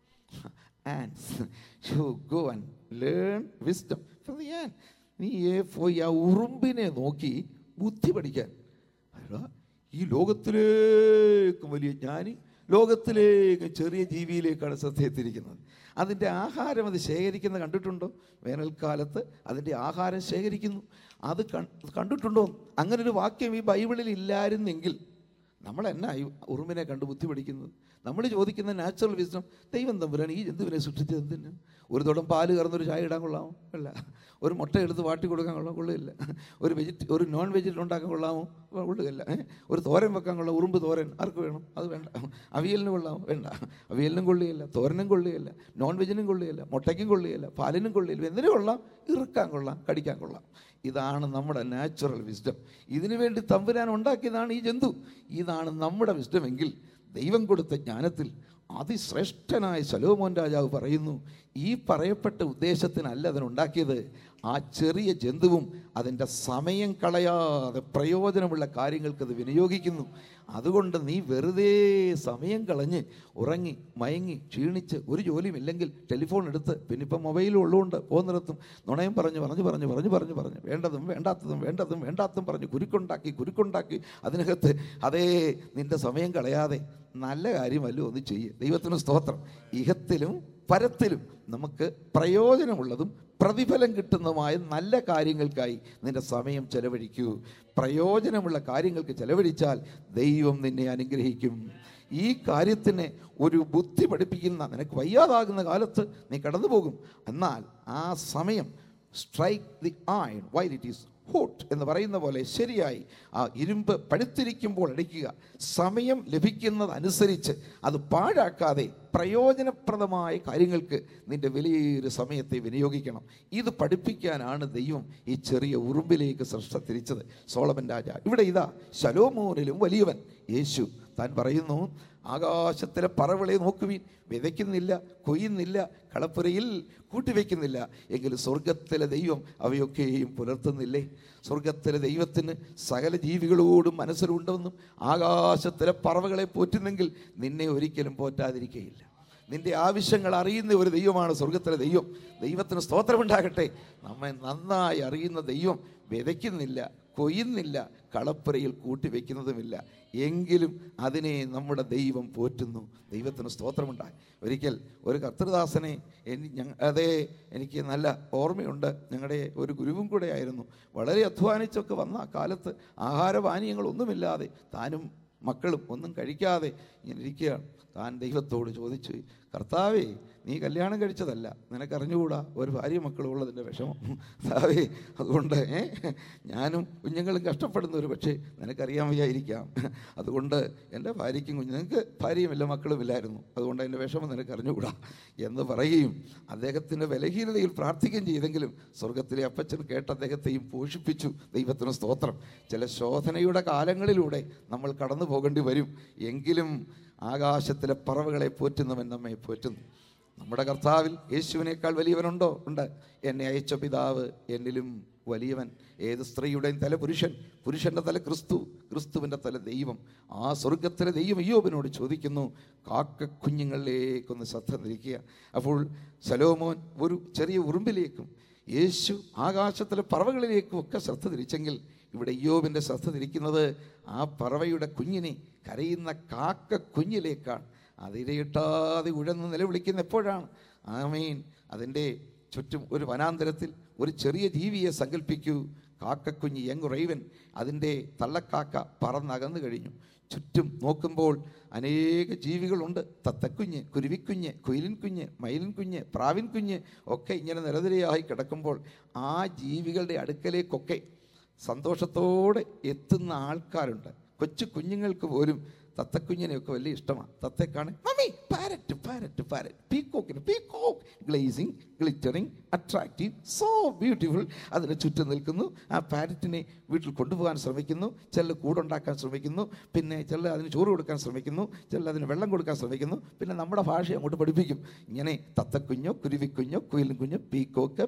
ants should go and learn wisdom from the ant നീ ഏ പോയി ആ ഉറുമ്പിനെ നോക്കി ബുദ്ധി പഠിക്കാൻ അയ്യോ, ഈ ലോകത്തിലേക്കും വലിയ ജ്ഞാനി ലോകത്തിലേക്ക് ചെറിയ ജീവിയിലേക്കാണ് ശ്രദ്ധയെത്തിരിക്കുന്നത് അതിൻ്റെ ആഹാരം അത് ശേഖരിക്കുന്നത് കണ്ടിട്ടുണ്ടോ വേനൽക്കാലത്ത് അതിൻ്റെ ആഹാരം ശേഖരിക്കുന്നു അത് കൺ- കണ്ടിട്ടുണ്ടോ അങ്ങനെ ഒരു വാക്യം ഈ ബൈബിളിൽ ഇല്ലായിരുന്നെങ്കിൽ നമ്മൾ എന്നാ ഈ ഉറുമ്പിനെ കണ്ട് ബുദ്ധി പഠിക്കുന്നത് നമ്മൾ ചോദിക്കുന്ന നാച്ചുറൽ വിസ്ഡം ദൈവം തമ്പുരാൻ ഈ ജന്തുവിനെ സൃഷ്ടിച്ചത് എന്തിന് ഒരു തുടം പാല് കറന്നൊരു ചായ ഇടാൻ കൊള്ളാമോ അല്ല ഒരു മുട്ട എടുത്ത് വാട്ടി കൊടുക്കാൻ കൊള്ളാം കൊള്ളില്ല ഒരു വെജിറ്റ് ഒരു നോൺ വെജിറ്റൽ ഉണ്ടാക്കാൻ കൊള്ളാമോ കൊള്ളുകയില്ല ഏ? ഒരു തോരൻ വെക്കാൻ കൊള്ളാം ഉറുമ്പ് തോരൻ ആർക്ക് വേണം അത് വേണ്ട അവിയലിന് കൊള്ളാമോ വേണ്ട അവിയലിനും കൊള്ളുകയില്ല തോരനും കൊള്ളുകയില്ല നോൺ വെജിനും കൊള്ളുകയില്ല മുട്ടയ്ക്കും കൊള്ളുകയില്ല പാലിനും കൊള്ളുകയില്ല എന്തിനും കൊള്ളാം ഇറുക്കാൻ കൊള്ളാം കടിക്കാൻ കൊള്ളാം ഇതാണ് നമ്മുടെ നാച്ചുറൽ വിസ്ഡം ഇതിനു വേണ്ടി തമ്പുരാൻ ഉണ്ടാക്കിയതാണ് ഈ ജന്തു ഇതാണ് നമ്മുടെ വിസ്ഡം എങ്കിൽ ദൈവം കൊടുത്ത ജ്ഞാനത്തിൽ അതിശ്രേഷ്ഠനായ ശലോമോൻ രാജാവ് പറയുന്നു ഈ പറയപ്പെട്ട ഉദ്ദേശത്തിനല്ല അതിനുണ്ടാക്കിയത് ആ ചെറിയ ജന്തുവും അതിൻ്റെ സമയം കളയാതെ പ്രയോജനമുള്ള കാര്യങ്ങൾക്ക് അത് വിനിയോഗിക്കുന്നു അതുകൊണ്ട് നീ വെറുതെ സമയം കളഞ്ഞ് ഉറങ്ങി മയങ്ങി ക്ഷീണിച്ച് ഒരു ജോലിയും ഇല്ലെങ്കിൽ ടെലിഫോൺ എടുത്ത് പിന്നെ ഇപ്പം മൊബൈലും ഉള്ളതുകൊണ്ട് പോകുന്നിടത്തും നുണയും പറഞ്ഞ് പറഞ്ഞു പറഞ്ഞു പറഞ്ഞു പറഞ്ഞു പറഞ്ഞു വേണ്ടതും വേണ്ടാത്തതും വേണ്ടതും വേണ്ടാത്തതും പറഞ്ഞ് കുരുക്കുണ്ടാക്കി കുരുക്കുണ്ടാക്കി അതിനകത്ത് അതേ നിന്റെ സമയം കളയാതെ നല്ല കാര്യമല്ലോ ഒന്ന് ചെയ്യ് ദൈവത്തിന് സ്തോത്രം ഇഹത്തിലും പരത്തിലും നമുക്ക് പ്രയോജനമുള്ളതും പ്രതിഫലം കിട്ടുന്നതുമായ നല്ല കാര്യങ്ങൾക്കായി നിന്റെ സമയം ചെലവഴിക്കൂ പ്രയോജനമുള്ള കാര്യങ്ങൾക്ക് ചെലവഴിച്ചാൽ ദൈവം നിന്നെ അനുഗ്രഹിക്കും ഈ കാര്യത്തിന് ഒരു ബുദ്ധി പഠിപ്പിക്കുന്ന നിനക്ക് വയ്യാതാകുന്ന കാലത്ത് നീ കടന്നു പോകും എന്നാൽ ആ സമയം strike the iron while it is hot എന്ന് പറയുന്ന പോലെ ശരിയായി ആ ഇരുമ്പ് പഴുത്തിരിക്കുമ്പോൾ അടിക്കുക സമയം ലഭിക്കുന്നതനുസരിച്ച് അത് പാഴാക്കാതെ പ്രയോജനപ്രദമായ കാര്യങ്ങൾക്ക് നിന്റെ വലിയൊരു സമയത്തെ വിനിയോഗിക്കണം ഇത് പഠിപ്പിക്കാനാണ് ദൈവം ഈ ചെറിയ ഉറുമ്പിലേക്ക് സൃഷ്ട തിരിച്ചത് സോളമൻ രാജ ഇവിടെ ഇതാ ശലോമോനിലും വലിയവൻ യേശു താൻ പറയുന്നു ആകാശത്തിലെ പറവളെ നോക്കുവീൻ വിതയ്ക്കുന്നില്ല കൊയ്യുന്നില്ല കളപ്പുരയിൽ കൂട്ടിവെക്കുന്നില്ല എങ്കിലും സ്വർഗത്തിലെ ദൈവം അവയൊക്കെയും പുലർത്തുന്നില്ലേ സ്വർഗത്തിലെ ദൈവത്തിന് സകല ജീവികളോടും മനസ്സിലുണ്ടെന്നും ആകാശത്തിലെ പറവകളെ പോറ്റുന്നെങ്കിൽ നിന്നെ ഒരിക്കലും പോറ്റാതിരിക്കുകയില്ല നിന്റെ ആവശ്യങ്ങൾ അറിയുന്ന ഒരു ദൈവമാണ് സ്വർഗത്തിലെ ദൈവം ദൈവത്തിന് സ്തോത്രമുണ്ടാകട്ടെ നമ്മെ നന്നായി അറിയുന്ന ദൈവം വിതയ്ക്കുന്നില്ല കൊയ്യുന്നില്ല കളപ്പുരയിൽ കൂട്ടിവെക്കുന്നതുമില്ല എങ്കിലും അതിനെ നമ്മുടെ ദൈവം പോറ്റുന്നു ദൈവത്തിന് സ്തോത്രമുണ്ടായി ഒരിക്കൽ ഒരു കർത്തൃദാസനെ എനി ഞങ്ങ അതേ എനിക്ക് നല്ല ഓർമ്മയുണ്ട് ഞങ്ങളുടെ ഒരു ഗുരുവും കൂടെ ആയിരുന്നു വളരെ അധ്വാനിച്ചൊക്കെ വന്ന ആ കാലത്ത് ആഹാരപാനീയങ്ങളൊന്നുമില്ലാതെ താനും മക്കളും ഒന്നും കഴിക്കാതെ ഇങ്ങനെ ഇരിക്കുകയാണ് താൻ ദൈവത്തോട് ചോദിച്ചു കർത്താവേ നീ കല്യാണം കഴിച്ചതല്ല നിനക്കറിഞ്ഞുകൂടാ ഒരു ഭാര്യ മക്കളും ഉള്ളതിൻ്റെ വിഷമം കർത്താവേ അതുകൊണ്ട് ഏ, ഞാനും കുഞ്ഞുങ്ങളും കഷ്ടപ്പെടുന്ന ഒരു പക്ഷേ നിനക്കറിയാൻ വയ്യായിരിക്കാം അതുകൊണ്ട് എൻ്റെ ഭാര്യയ്ക്കും കുഞ്ഞു നിനക്ക് ഭാര്യയുമില്ല മക്കളുമില്ലായിരുന്നു അതുകൊണ്ട് എൻ്റെ വിഷമം നിനക്ക് അറിഞ്ഞുകൂടാ എന്ന് പറയുകയും അദ്ദേഹത്തിൻ്റെ ബലഹീനതയിൽ പ്രാർത്ഥിക്കുകയും ചെയ്തെങ്കിലും സ്വർഗത്തിലെ അപ്പച്ചൻ കേട്ട് അദ്ദേഹത്തെയും പോഷിപ്പിച്ചു ദൈവത്തിന് സ്തോത്രം ചില ശോധനയുടെ കാലങ്ങളിലൂടെ നമ്മൾ കടന്നു പോകേണ്ടി വരും എങ്കിലും ആകാശത്തിലെ പറവകളെ പോറ്റുന്നവൻ നമ്മെ പോറ്റുന്നു നമ്മുടെ കർത്താവിൽ യേശുവിനേക്കാൾ വലിയവനുണ്ടോ ഉണ്ട് എന്നെ അയച്ച പിതാവ് എന്നിലും വലിയവൻ ഏത് സ്ത്രീയുടെയും തല പുരുഷൻ പുരുഷൻ്റെ തല ക്രിസ്തു ക്രിസ്തുവിൻ്റെ തല ദൈവം ആ സ്വർഗത്തിലെ ദൈവം അയ്യോബിനോട് ചോദിക്കുന്നു കാക്ക കുഞ്ഞുങ്ങളിലേക്കൊന്ന് ശ്രദ്ധ തിരിക്കുക അപ്പോൾ ശലോമോൻ ഒരു ചെറിയ ഉറുമ്പിലേക്കും യേശു ആകാശത്തിലെ പറവകളിലേക്കും ഒക്കെ ശ്രദ്ധ തിരിച്ചെങ്കിൽ ഇവിടെ അയ്യോബിൻ്റെ ശ്രദ്ധ തിരിക്കുന്നത് ആ പറവയുടെ കുഞ്ഞിനെ കരയുന്ന കാക്ക കുഞ്ഞിലേക്കാണ് അതിരയിട്ടാതെ ഉഴന്ന് നിലവിളിക്കുന്ന എപ്പോഴാണ് ആമീൻ അതിൻ്റെ ചുറ്റും ഒരു വനാന്തരത്തിൽ ഒരു ചെറിയ ജീവിയെ സങ്കല്പിക്കൂ കാക്കക്കുഞ്ഞ് യങ് റൈവൻ അതിൻ്റെ തള്ളക്കാക്ക പറന്നകന്നു കഴിഞ്ഞു ചുറ്റും നോക്കുമ്പോൾ അനേക ജീവികളുണ്ട് തത്തക്കുഞ്ഞ് കുരുവിക്കുഞ്ഞ് കുയിലിൻ കുഞ്ഞ് മയിലിൻ കുഞ്ഞ് പ്രാവിൻ കുഞ്ഞ് ഒക്കെ ഇങ്ങനെ നിരനിരയായി കിടക്കുമ്പോൾ ആ ജീവികളുടെ അടുക്കലേക്കൊക്കെ സന്തോഷത്തോടെ എത്തുന്ന ആൾക്കാരുണ്ട് കൊച്ചു കുഞ്ഞുങ്ങൾക്ക് പോലും തത്തക്കുഞ്ഞിനെയൊക്കെ വലിയ ഇഷ്ടമാണ് തത്തക്കാണ് മമ്മി പാരറ്റ് പാരറ്റ് പാരറ്റ് പീക്കോക്കിന് peacock glazing glittering attractive so beautiful അതിന് ചുറ്റും നിൽക്കുന്നു ആ പാരറ്റിനെ വീട്ടിൽ കൊണ്ടുപോകാൻ ശ്രമിക്കുന്നു ചില കൂടുണ്ടാക്കാൻ ശ്രമിക്കുന്നു പിന്നെ ചില അതിന് ചോറ് കൊടുക്കാൻ ശ്രമിക്കുന്നു ചില അതിന് വെള്ളം കൊടുക്കാൻ ശ്രമിക്കുന്നു പിന്നെ നമ്മുടെ ഭാഷ അങ്ങോട്ട് പഠിപ്പിക്കും ഇങ്ങനെ തത്തക്കുഞ്ഞോ കുരുവിക്കുഞ്ഞോ കുയിലും കുഞ്ഞോ പീക്കോക്ക്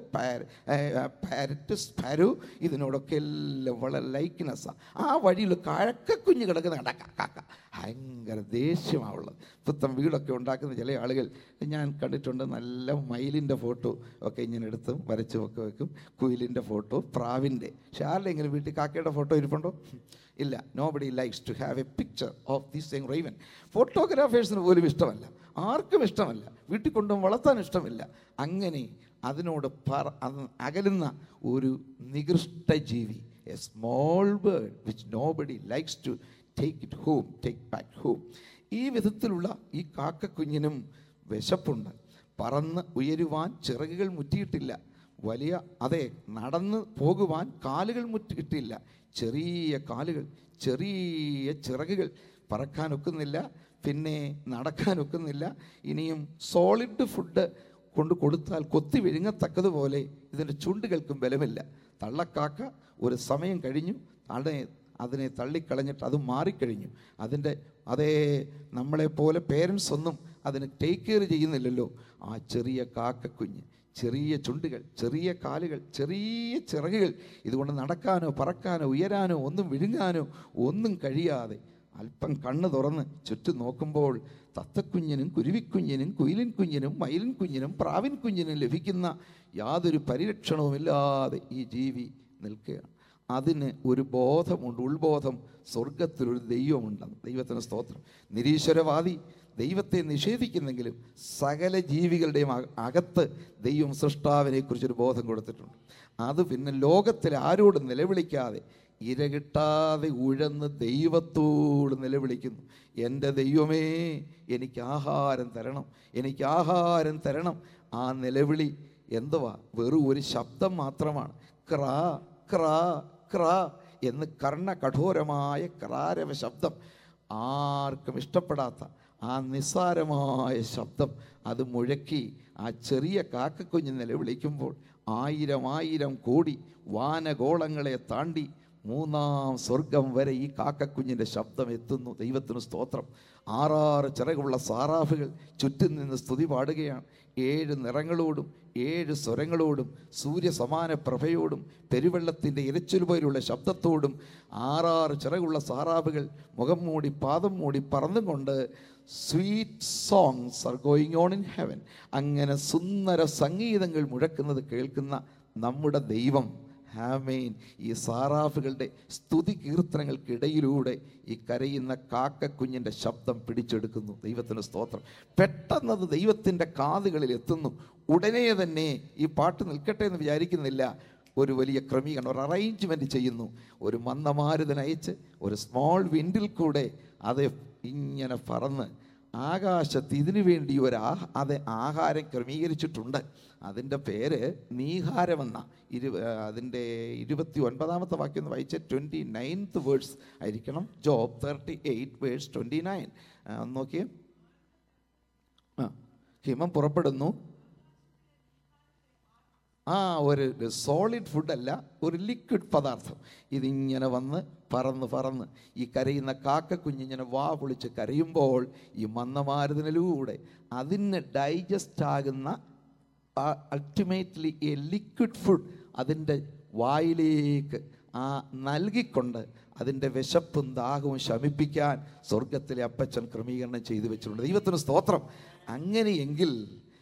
പാരറ്റ് സ്പാരോ ഇതിനോടൊക്കെ എല്ലാം വളരെ ലൈക്ക്നെസ്സാണ് ആ വഴിയിൽ കഴക്കക്കുഞ്ഞ് കിടക്കുന്ന കണ്ട കാക്ക ഭയങ്കര ദേഷ്യമാവുള്ളത് പുത്തൻ വീടൊക്കെ ഉണ്ടാക്കുന്ന ചില ആളുകൾ ഞാൻ കണ്ടിട്ടുണ്ട് നല്ല മയിലിൻ്റെ ഫോട്ടോ ഒക്കെ ഇങ്ങനെ എടുത്തും വരച്ചും ഒക്കെ വെക്കും കുയിലിൻ്റെ ഫോട്ടോ പ്രാവിൻ്റെ പക്ഷെ ആരുടെയെങ്കിലും വീട്ടിൽ കാക്കയുടെ ഫോട്ടോ ഇരിപ്പുണ്ടോ ഇല്ല nobody likes to have a picture of this young raven ഫോട്ടോഗ്രാഫേഴ്സിന് പോലും ഇഷ്ടമല്ല ആർക്കും ഇഷ്ടമല്ല വീട്ടിൽ കൊണ്ടും വളർത്താൻ ഇഷ്ടമില്ല അങ്ങനെ അതിനോട് പറ അത് അകലുന്ന ഒരു നികൃഷ്ട ജീവി a small bird which nobody likes to take it home take back home ഈ വിധത്തിലുള്ള ഈ കാക്കക്കുഞ്ഞിനും വിശപ്പുണ്ട് പറന്ന് ഉയരുവാൻ ചിറകുകൾ മുറ്റിയിട്ടില്ല വലിയ അതെ നടന്ന് പോകുവാൻ കാലുകൾ മുറ്റിയിട്ടില്ല ചെറിയ കാലുകൾ ചെറിയ ചിറകുകൾ പറക്കാൻ ഒക്കുന്നില്ല പിന്നെ നടക്കാൻ ഒക്കുന്നില്ല ഇനിയും സോളിഡ് ഫുഡ് കൊണ്ട് കൊടുത്താൽ കൊത്തി വിഴുങ്ങത്തക്കതുപോലെ ഇതിൻ്റെ ചുണ്ടുകൾക്കും ബലമില്ല തള്ളക്കാക്ക ഒരു സമയം കഴിഞ്ഞു അതിനെ അതിനെ തള്ളിക്കളഞ്ഞിട്ട് അത് മാറിക്കഴിഞ്ഞു അതിൻ്റെ അതേ നമ്മളെപ്പോലെ പേരൻസ് ഒന്നും അതിന് ടേക്ക് കെയർ ചെയ്യുന്നില്ലല്ലോ ആ ചെറിയ കാക്കക്കുഞ്ഞ് ചെറിയ ചുണ്ടുകൾ ചെറിയ കാലുകൾ ചെറിയ ചിറകുകൾ ഇതുകൊണ്ട് നടക്കാനോ പറക്കാനോ ഉയരാനോ ഒന്നും വിഴുങ്ങാനോ ഒന്നും കഴിയാതെ അല്പം കണ്ണ് തുറന്ന് ചുറ്റും നോക്കുമ്പോൾ തത്തക്കുഞ്ഞിനും കുരുവിക്കുഞ്ഞിനും കുയിലിൻ കുഞ്ഞിനും മയിലിൻ കുഞ്ഞിനും പ്രാവിൻ കുഞ്ഞിനും ലഭിക്കുന്ന യാതൊരു പരിരക്ഷണവുമില്ലാതെ ഈ ജീവി നിൽക്കുകയാണ് അതിന് ഒരു ബോധമുണ്ട് ഉൾബോധം സ്വർഗത്തിലൊരു ദൈവമുണ്ടെന്ന് ദൈവത്തിന് സ്തോത്രം നിരീശ്വരവാദി ദൈവത്തെ നിഷേധിക്കുന്നെങ്കിലും സകല ജീവികളുടെയും അക- അകത്ത് ദൈവം സൃഷ്ടാവിനെ കുറിച്ചൊരു ബോധം കൊടുത്തിട്ടുണ്ട് അത് പിന്നെ ലോകത്തിൽ ആരോടും നിലവിളിക്കാതെ ഇര കിട്ടാതെ ഉഴന്ന് ദൈവത്തോട് നിലവിളിക്കുന്നു എൻ്റെ ദൈവമേ എനിക്ക് ആഹാരം തരണം എനിക്ക് ആഹാരം തരണം ആ നിലവിളി എന്തുവാ വെറും ഒരു ശബ്ദം മാത്രമാണ് ക്രാ ക്രാ ക്രാ എന്ന് കർണകഠോരമായ ക്രാരവ ശബ്ദം ആർക്കും ഇഷ്ടപ്പെടാത്ത ആ നിസ്സാരമായ ശബ്ദം അത് മുഴക്കി ആ ചെറിയ കാക്കക്കുഞ്ഞ് നിലവിളിക്കുമ്പോൾ ആയിരം ആയിരം കോടി വാനഗോളങ്ങളെ താണ്ടി മൂന്നാം സ്വർഗം വരെ ഈ കാക്കക്കുഞ്ഞിൻ്റെ ശബ്ദം എത്തുന്നു ദൈവത്തിന് സ്തോത്രം ആറാറ് ചിറകുള്ള സാറാഫുകൾ ചുറ്റും നിന്ന് സ്തുതി പാടുകയാണ് ഏഴ് നിറങ്ങളോടും ഏഴ് സ്വരങ്ങളോടും സൂര്യസമാന പ്രഭയോടും പെരുവെള്ളത്തിൻ്റെ ഇരച്ചിൽ പോലുള്ള ശബ്ദത്തോടും ആറാറ് ചിറകുള്ള സാറാബുകൾ മുഖം മൂടി പാദം മൂടി പറന്നും കൊണ്ട് sweet songs are going on in heaven അങ്ങനെ സുന്ദര സംഗീതങ്ങൾ മുഴക്കുന്നത് കേൾക്കുന്ന നമ്മുടെ ദൈവം ഹാമേൻ ഈ സാറാഫുകളുടെ സ്തുതി കീർത്തനങ്ങൾക്കിടയിലൂടെ ഈ കരയുന്ന കാക്കക്കുഞ്ഞിൻ്റെ ശബ്ദം പിടിച്ചെടുക്കുന്നു ദൈവത്തിന് സ്തോത്രം പെട്ടെന്നത് ദൈവത്തിൻ്റെ കാതുകളിൽ എത്തുന്നു ഉടനെ തന്നെ ഈ പാട്ട് നിൽക്കട്ടെ എന്ന് വിചാരിക്കുന്നില്ല ഒരു വലിയ ക്രമീകരണം ഒരു അറേഞ്ച്മെൻറ്റ് ചെയ്യുന്നു ഒരു മന്ദമാരുതൻ അയച്ച് ഒരു സ്മോൾ വിൻഡിൽ കൂടെ അത് ഇങ്ങനെ പറന്ന് ആകാശത്ത് ഇതിനു വേണ്ടി ഒരു ആ അത് ആഹാരം ക്രമീകരിച്ചിട്ടുണ്ട് അതിൻ്റെ പേര് നീഹാരമെന്ന ഇരു അതിൻ്റെ ഇരുപത്തി ഒൻപതാമത്തെ വാക്യം ഒന്ന് വായിച്ച ട്വൻറ്റി നയൻത്ത് വേഴ്സ് ആയിരിക്കണം Job thirty eight verse twenty nine നോക്കിയേ ആ ഹിമം പുറപ്പെടുന്നു ആ ഒരു സോളിഡ് ഫുഡല്ല ഒരു ലിക്വിഡ് പദാർത്ഥം ഇതിങ്ങനെ വന്ന് പറന്ന് പറന്ന് ഈ കരയുന്ന കാക്കക്കുഞ്ഞിങ്ങനെ വാ പൊളിച്ച് കരയുമ്പോൾ ഈ മന്ദമാരുതനിലൂടെ അതിന് ഡൈജസ്റ്റ് ആകുന്ന അൾട്ടിമേറ്റ്ലി എ ലിക്വിഡ് ഫുഡ് അതിൻ്റെ വായിലേക്ക് ആ നൽകിക്കൊണ്ട് അതിൻ്റെ വിശപ്പും ദാഹവും ശമിപ്പിക്കാൻ സ്വർഗത്തിലെ അപ്പച്ചൻ ക്രമീകരണം ചെയ്തു വെച്ചിട്ടുണ്ട് ദൈവത്തിന് സ്തോത്രം അങ്ങനെയെങ്കിൽ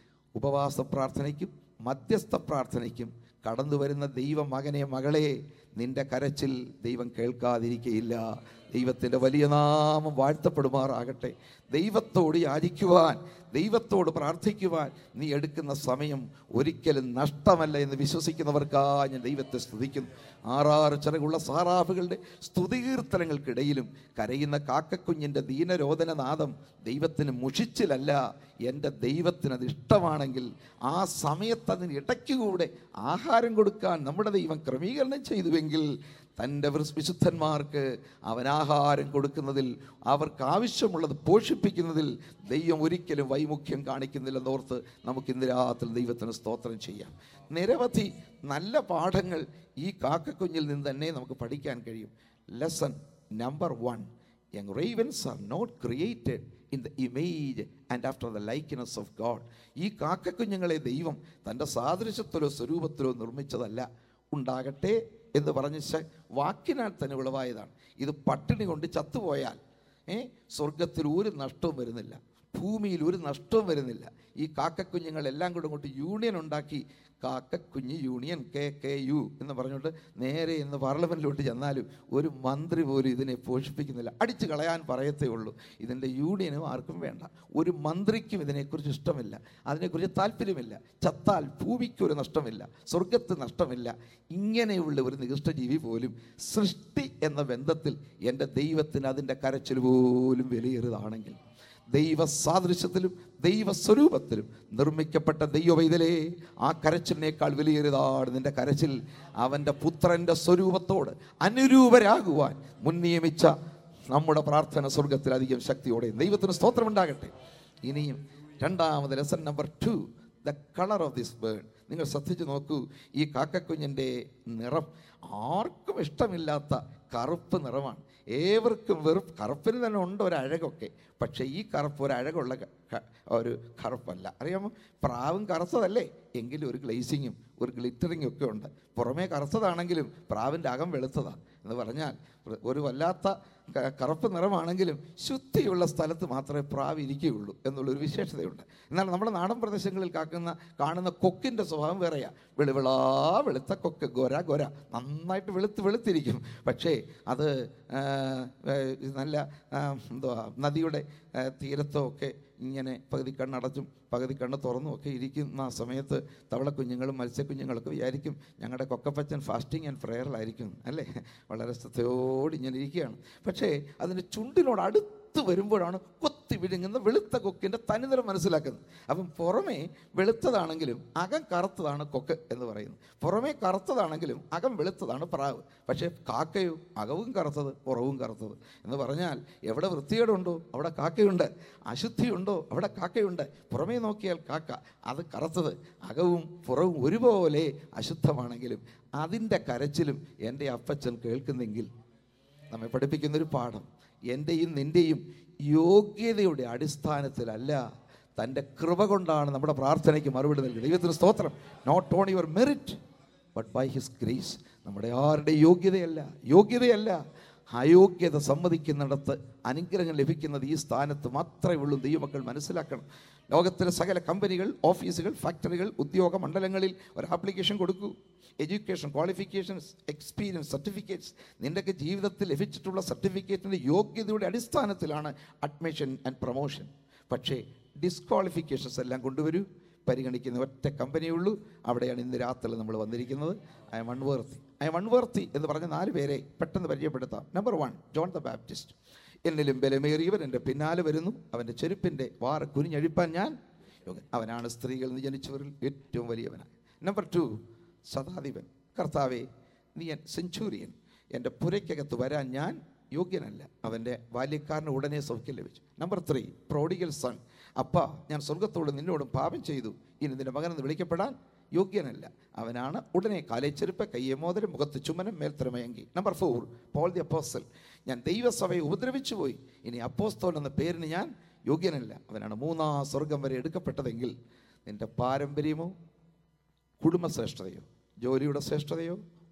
ഉപവാസ പ്രാർത്ഥനയ്ക്കും മധ്യസ്ഥ പ്രാർത്ഥനയ്ക്കും കടന്നു വരുന്ന ദൈവ മകനെ മകളെ നിന്റെ കരച്ചിൽ ദൈവം കേൾക്കാതിരിക്കയില്ല ദൈവത്തിൻ്റെ വലിയ നാമം വാഴ്ത്തപ്പെടുമാറാകട്ടെ ദൈവത്തോട് യാചിക്കുവാൻ ദൈവത്തോട് പ്രാർത്ഥിക്കുവാൻ നീ എടുക്കുന്ന സമയം ഒരിക്കലും നഷ്ടമല്ല എന്ന് വിശ്വസിക്കുന്നവർക്കായി ഞാൻ ദൈവത്തെ സ്തുതിക്കുന്നു ആറാറ് ചിറകുള്ള സാറാഫുകളുടെ സ്തുതികീർത്തനങ്ങൾക്കിടയിലും കരയുന്ന കാക്കക്കുഞ്ഞിൻ്റെ ദീനരോധന നാദം ദൈവത്തിന് മുഷിച്ചിലല്ല എൻ്റെ ദൈവത്തിന് അത് ഇഷ്ടമാണെങ്കിൽ ആ സമയത്ത് അതിന് ഇടയ്ക്കുകൂടെ ആഹാരം കൊടുക്കാൻ നമ്മുടെ ദൈവം ക്രമീകരണം ചെയ്തുവെങ്കിൽ തൻ്റെ വൃ- വിശുദ്ധന്മാർക്ക് അവൻ ആഹാരം കൊടുക്കുന്നതിൽ അവർക്ക് ആവശ്യമുള്ളത് പോഷിപ്പിക്കുന്നതിൽ ദൈവം ഒരിക്കലും വൈമുഖ്യം കാണിക്കുന്നില്ലെന്നോർത്ത് നമുക്ക് ഇന്ന് രാത്രി ദൈവത്തിന് സ്തോത്രം ചെയ്യാം നിരവധി നല്ല പാഠങ്ങൾ ഈ കാക്കക്കുഞ്ഞിൽ നിന്ന് തന്നെ നമുക്ക് പഠിക്കാൻ കഴിയും lesson number one young ravens are not created in the image and after the likeness of God ഈ കാക്കക്കുഞ്ഞുങ്ങളെ ദൈവം തൻ്റെ സാദൃശ്യത്തിലോ സ്വരൂപത്തിലോ നിർമ്മിച്ചതല്ല ഉണ്ടാകട്ടെ എന്ന് പറഞ്ഞ ശ- വാക്കിനാൽ തന്നെ ഉളവായതാണ് ഇത് പട്ടിണി കൊണ്ട് ചത്തുപോയാൽ ഏ സ്വർഗത്തിൽ ഒരു നഷ്ടവും വരുന്നില്ല ഭൂമിയിൽ ഒരു നഷ്ടവും വരുന്നില്ല ഈ കാക്കക്കുഞ്ഞുങ്ങളെല്ലാം കൂടെ ഇങ്ങോട്ട് യൂണിയൻ ഉണ്ടാക്കി കാക്കക്കുഞ്ഞ് യൂണിയൻ കെ കെ യു എന്ന് പറഞ്ഞുകൊണ്ട് നേരെ ഇന്ന് പാർലമെൻറ്റിലോട്ട് ചെന്നാലും ഒരു മന്ത്രി പോലും ഇതിനെ പോഷിപ്പിക്കുന്നില്ല അടിച്ചു കളയാൻ പറയത്തേ ഉള്ളൂ ഇതിൻ്റെ യൂണിയനും ആർക്കും വേണ്ട ഒരു മന്ത്രിക്കും ഇതിനെക്കുറിച്ച് ഇഷ്ടമില്ല അതിനെക്കുറിച്ച് താല്പര്യമില്ല ചത്താൽ ഭൂമിക്ക് ഒരു നഷ്ടമില്ല സ്വർഗത്ത് നഷ്ടമില്ല ഇങ്ങനെയുള്ള ഒരു നികൃഷ്ടജീവി പോലും സൃഷ്ടി എന്ന ബന്ധത്തിൽ എൻ്റെ ദൈവത്തിന് അതിൻ്റെ കരച്ചിൽ പോലും വിലയേറിയതാണെങ്കിൽ ദൈവ സാദൃശ്യത്തിലും ദൈവ സ്വരൂപത്തിലും നിർമ്മിക്കപ്പെട്ട ദൈവവൈതലേ ആ കരച്ചിലിനേക്കാൾ വിലയേറിയതാണ് നിന്റെ കരച്ചിൽ അവൻ്റെ പുത്രൻ്റെ സ്വരൂപത്തോട് അനുരൂപരാകുവാൻ മുൻനിയമിച്ച നമ്മുടെ പ്രാർത്ഥന സ്വർഗത്തിൽ അധികം ശക്തിയോടെ ദൈവത്തിന് സ്തോത്രമുണ്ടാകട്ടെ ഇനിയും രണ്ടാമത് lesson number two the colour of this bird നിങ്ങൾ ശ്രദ്ധിച്ചു നോക്കൂ ഈ കാക്കക്കുഞ്ഞിൻ്റെ നിറം ആർക്കും ഇഷ്ടമില്ലാത്ത കറുപ്പ് നിറമാണ് ഏവർക്കും വെറും കറുപ്പിന് തന്നെ ഉണ്ട് ഒരു അഴകൊക്കെ പക്ഷേ ഈ കറുപ്പ് ഒരു അഴകുള്ള ക- ക- ഒരു കറുപ്പല്ല അറിയാമോ പ്രാവും കറുത്തതല്ലേ എങ്കിലും ഒരു ഗ്ലേസിങ്ങും ഒരു ഗ്ലിറ്ററിങ്ങും ഒക്കെ ഉണ്ട് പുറമേ കറുത്തതാണെങ്കിലും പ്രാവിൻ്റെ അകം വെളുത്തതാണ് എന്ന് പറഞ്ഞാൽ ഒരു- ഒരു വല്ലാത്ത ക- കറുപ്പ് നിറമാണെങ്കിലും ശുദ്ധിയുള്ള സ്ഥലത്ത് മാത്രമേ പ്രാവ് ഇരിക്കുകയുള്ളൂ എന്നുള്ളൊരു വിശേഷതയുണ്ട് എന്നാൽ നമ്മുടെ നാടൻ പ്രദേശങ്ങളിൽ കാക്കുന്ന കാണുന്ന കൊക്കിൻ്റെ സ്വഭാവം വേറെയാ വെളുവിളാ വെളുത്ത കൊക്ക് ഗൊര ഗൊര നന്നായിട്ട് വെളുത്ത് വെളുത്തിരിക്കും പക്ഷേ അത് ആ, ഏ, നല്ല ആ, എന്തുവാ നദിയുടെ ആ, തീരത്തോ ഒക്കെ ഇങ്ങനെ പകുതി കണ്ണടച്ചും പകുതി കണ്ണ് തുറന്നും ഒക്കെ ഇരിക്കുന്ന ആ സമയത്ത് തവളക്കുഞ്ഞുങ്ങളും മത്സ്യക്കുഞ്ഞുങ്ങളൊക്കെ വിചാരിക്കും ഞങ്ങളുടെ കൊക്കപ്പച്ചൻ ഫാസ്റ്റിംഗ് ആൻഡ് പ്രെയറിലായിരിക്കും അല്ലേ വളരെ ശ്രദ്ധയോട് ഇങ്ങനെ ഇരിക്കുകയാണ് പക്ഷേ അതിൻ്റെ ചുണ്ടിനോട് അടുത്ത് വരുമ്പോഴാണ് കൊത്തി വിഴുങ്ങുന്ന വെളുത്ത കൊക്കിൻ്റെ തനിനിറം മനസ്സിലാക്കുന്നത് അപ്പം പുറമേ വെളുത്തതാണെങ്കിലും അകം കറുത്തതാണ് കൊക്ക് എന്ന് പറയുന്നത് പുറമേ കറുത്തതാണെങ്കിലും അകം വെളുത്തതാണ് പ്രാവ് പക്ഷേ കാക്കയോ അകവും കറുത്തത് പുറവും കറുത്തത് എന്ന് പറഞ്ഞാൽ എവിടെ വൃത്തികേടുണ്ടോ അവിടെ കാക്കയുണ്ട് അശുദ്ധിയുണ്ടോ അവിടെ കാക്കയുണ്ട് പുറമേ നോക്കിയാൽ കാക്ക അത് കറുത്തത് അകവും പുറവും ഒരുപോലെ അശുദ്ധമാണെങ്കിലും അതിൻ്റെ കരച്ചിലും എൻ്റെ അപ്പച്ചൻ കേൾക്കുന്നെങ്കിൽ നമ്മെ പഠിപ്പിക്കുന്നൊരു പാഠം എൻ്റെയും നിൻ്റെയും യോഗ്യതയുടെ അടിസ്ഥാനത്തിലല്ല തൻ്റെ കൃപ കൊണ്ടാണ് നമ്മുടെ പ്രാർത്ഥനയ്ക്ക് മറുപടി നൽകുന്നത് ദൈവത്തിന് സ്തോത്രം not on your merit but by his grace നമ്മുടെ ആരുടെ യോഗ്യതയല്ല യോഗ്യതയല്ല അയോഗ്യത സമ്മതിക്കുന്നിടത്ത് അനുഗ്രഹം ലഭിക്കുന്നത് ഈ സ്ഥാനത്ത് മാത്രമേ ഉള്ളൂ ദൈവമക്കൾ മനസ്സിലാക്കണം ലോകത്തിലെ സകല കമ്പനികൾ ഓഫീസുകൾ ഫാക്ടറികൾ ഉദ്യോഗ മണ്ഡലങ്ങളിൽ ഒരു ആപ്ലിക്കേഷൻ കൊടുക്കൂ എഡ്യൂക്കേഷൻ ക്വാളിഫിക്കേഷൻസ് എക്സ്പീരിയൻസ് സർട്ടിഫിക്കറ്റ്സ് നിൻ്റെയൊക്കെ ജീവിതത്തിൽ ലഭിച്ചിട്ടുള്ള സർട്ടിഫിക്കറ്റിൻ്റെ യോഗ്യതയുടെ അടിസ്ഥാനത്തിലാണ് അഡ്മിഷൻ ആൻഡ് പ്രൊമോഷൻ പക്ഷേ ഡിസ്ക്വാളിഫിക്കേഷൻസ് എല്ലാം കൊണ്ടുവരൂ പരിഗണിക്കുന്ന ഒറ്റ കമ്പനിയേ ഉള്ളൂ അവിടെയാണ് ഇന്ന് രാത്രി നമ്മൾ വന്നിരിക്കുന്നത് I am unworthy I am unworthy എന്ന് പറഞ്ഞ നാല് പേരെ പെട്ടെന്ന് പരിചയപ്പെടുത്താം number one John the Baptist എന്നിലും ബലമേറിയവൻ എൻ്റെ പിന്നാലെ വരുന്നു അവൻ്റെ ചെരുപ്പിൻ്റെ വാറ കുനിഞ്ഞഴിപ്പാൻ ഞാൻ യോഗ്യൻ. അവനാണ് സ്ത്രീകളിൽ നിന്ന് ജനിച്ചവരിൽ ഏറ്റവും വലിയവനാണ് നമ്പർ ടു ശതാധിപൻ കർത്താവെ നീ എൻ സെഞ്ചൂറിയൻ എൻ്റെ പുരയ്ക്കകത്ത് വരാൻ ഞാൻ യോഗ്യനല്ല അവൻ്റെ ബാല്യക്കാരന് ഉടനെ സൗഖ്യം ലഭിച്ചു നമ്പർ ത്രീ പ്രോഡിഗൽ സൺ അപ്പ ഞാൻ സ്വർഗത്തോട് നിന്നോടും പാപം ചെയ്തു ഇനി നിന്റെ മകനെന്ന് വിളിക്കപ്പെടാൻ യോഗ്യനല്ല അവനാണ് ഉടനെ കാലേ ചെരുപ്പ് കയ്യെ മോതിരം മുഖത്ത് ചുമനം മേൽത്തരമയങ്കി number four Paul the apostle ഞാൻ ദൈവസഭയെ ഉപദ്രവിച്ചു പോയി ഇനി അപ്പോസ്തോൽ എന്ന പേരിന് ഞാൻ യോഗ്യനല്ല അവനാണ് മൂന്നാം സ്വർഗം വരെ എടുക്കപ്പെട്ടതെങ്കിൽ നിന്റെ പാരമ്പര്യമോ കുടുംബശ്രേഷ്ഠതയോ ജോലിയുടെ ശ്രേഷ്ഠതയോ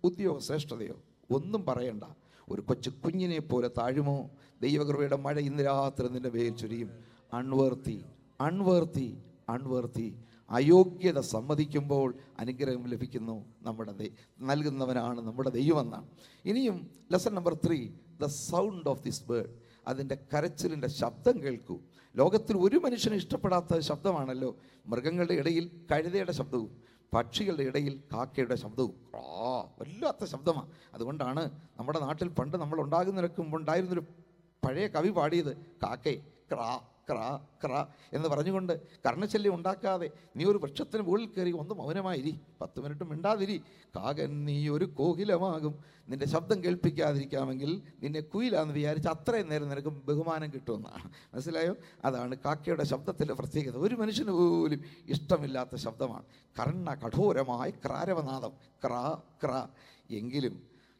ഉദ്യോഗ ശ്രേഷ്ഠതയോ ഒന്നും പറയണ്ട ഒരു കൊച്ചു കുഞ്ഞിനെ പോലെ താഴുമോ ദൈവകൃപയുടെ മഴ ഇന്ന് രാത്രി നിന്റെ മേൽ ചൊരിയും അൺവേർത്തി അൺവേർത്തി അൺവേർത്തി അയോഗ്യത സമ്മതിക്കുമ്പോൾ അനുഗ്രഹം ലഭിക്കുന്നു നമ്മുടെ ദൈ- നൽകുന്നവനാണ് നമ്മുടെ ദൈവമെന്നാണ് ഇനിയും lesson number three the sound of this bird അതിൻ്റെ കരച്ചിലിൻ്റെ ശബ്ദം കേൾക്കൂ ലോകത്തിൽ ഒരു മനുഷ്യന് ഇഷ്ടപ്പെടാത്ത ശബ്ദമാണല്ലോ മൃഗങ്ങളുടെ ഇടയിൽ കഴുതയുടെ ശബ്ദവും പക്ഷികളുടെ ഇടയിൽ കാക്കയുടെ ശബ്ദവും ആ വല്ലാത്ത ശബ്ദമാണ് അതുകൊണ്ടാണ് നമ്മുടെ നാട്ടിൽ പണ്ട് നമ്മൾ ഉണ്ടാകുന്നതിനൊക്കെ മുമ്പ് ഉണ്ടായിരുന്നൊരു പഴയ കവി പാടിയത് കാക്കേ ക്രാ ക്രാ ക്രാ എന്ന് പറഞ്ഞുകൊണ്ട് കർണശല്യം ഉണ്ടാക്കാതെ നീ ഒരു വൃക്ഷത്തിന് മുകളിൽ കയറി ഒന്ന് മൗനമായിരി പത്ത് മിനിറ്റ് മിണ്ടാതിരി കാകൻ നീ ഒരു കോകിലമാകും നിന്റെ ശബ്ദം കേൾപ്പിക്കാതിരിക്കാമെങ്കിൽ നിന്നെ കുയിലാന്ന് വിചാരിച്ച് അത്രയും നേരം നിനക്ക് ബഹുമാനം കിട്ടുമെന്നാണ് മനസ്സിലായോ അതാണ് കാക്കയുടെ ശബ്ദത്തിൻ്റെ പ്രത്യേകത ഒരു മനുഷ്യന് പോലും ഇഷ്ടമില്ലാത്ത ശബ്ദമാണ് കർണ കഠോരമായ ക്രാരവനാദം ക്രാ ക്രാ എങ്കിലും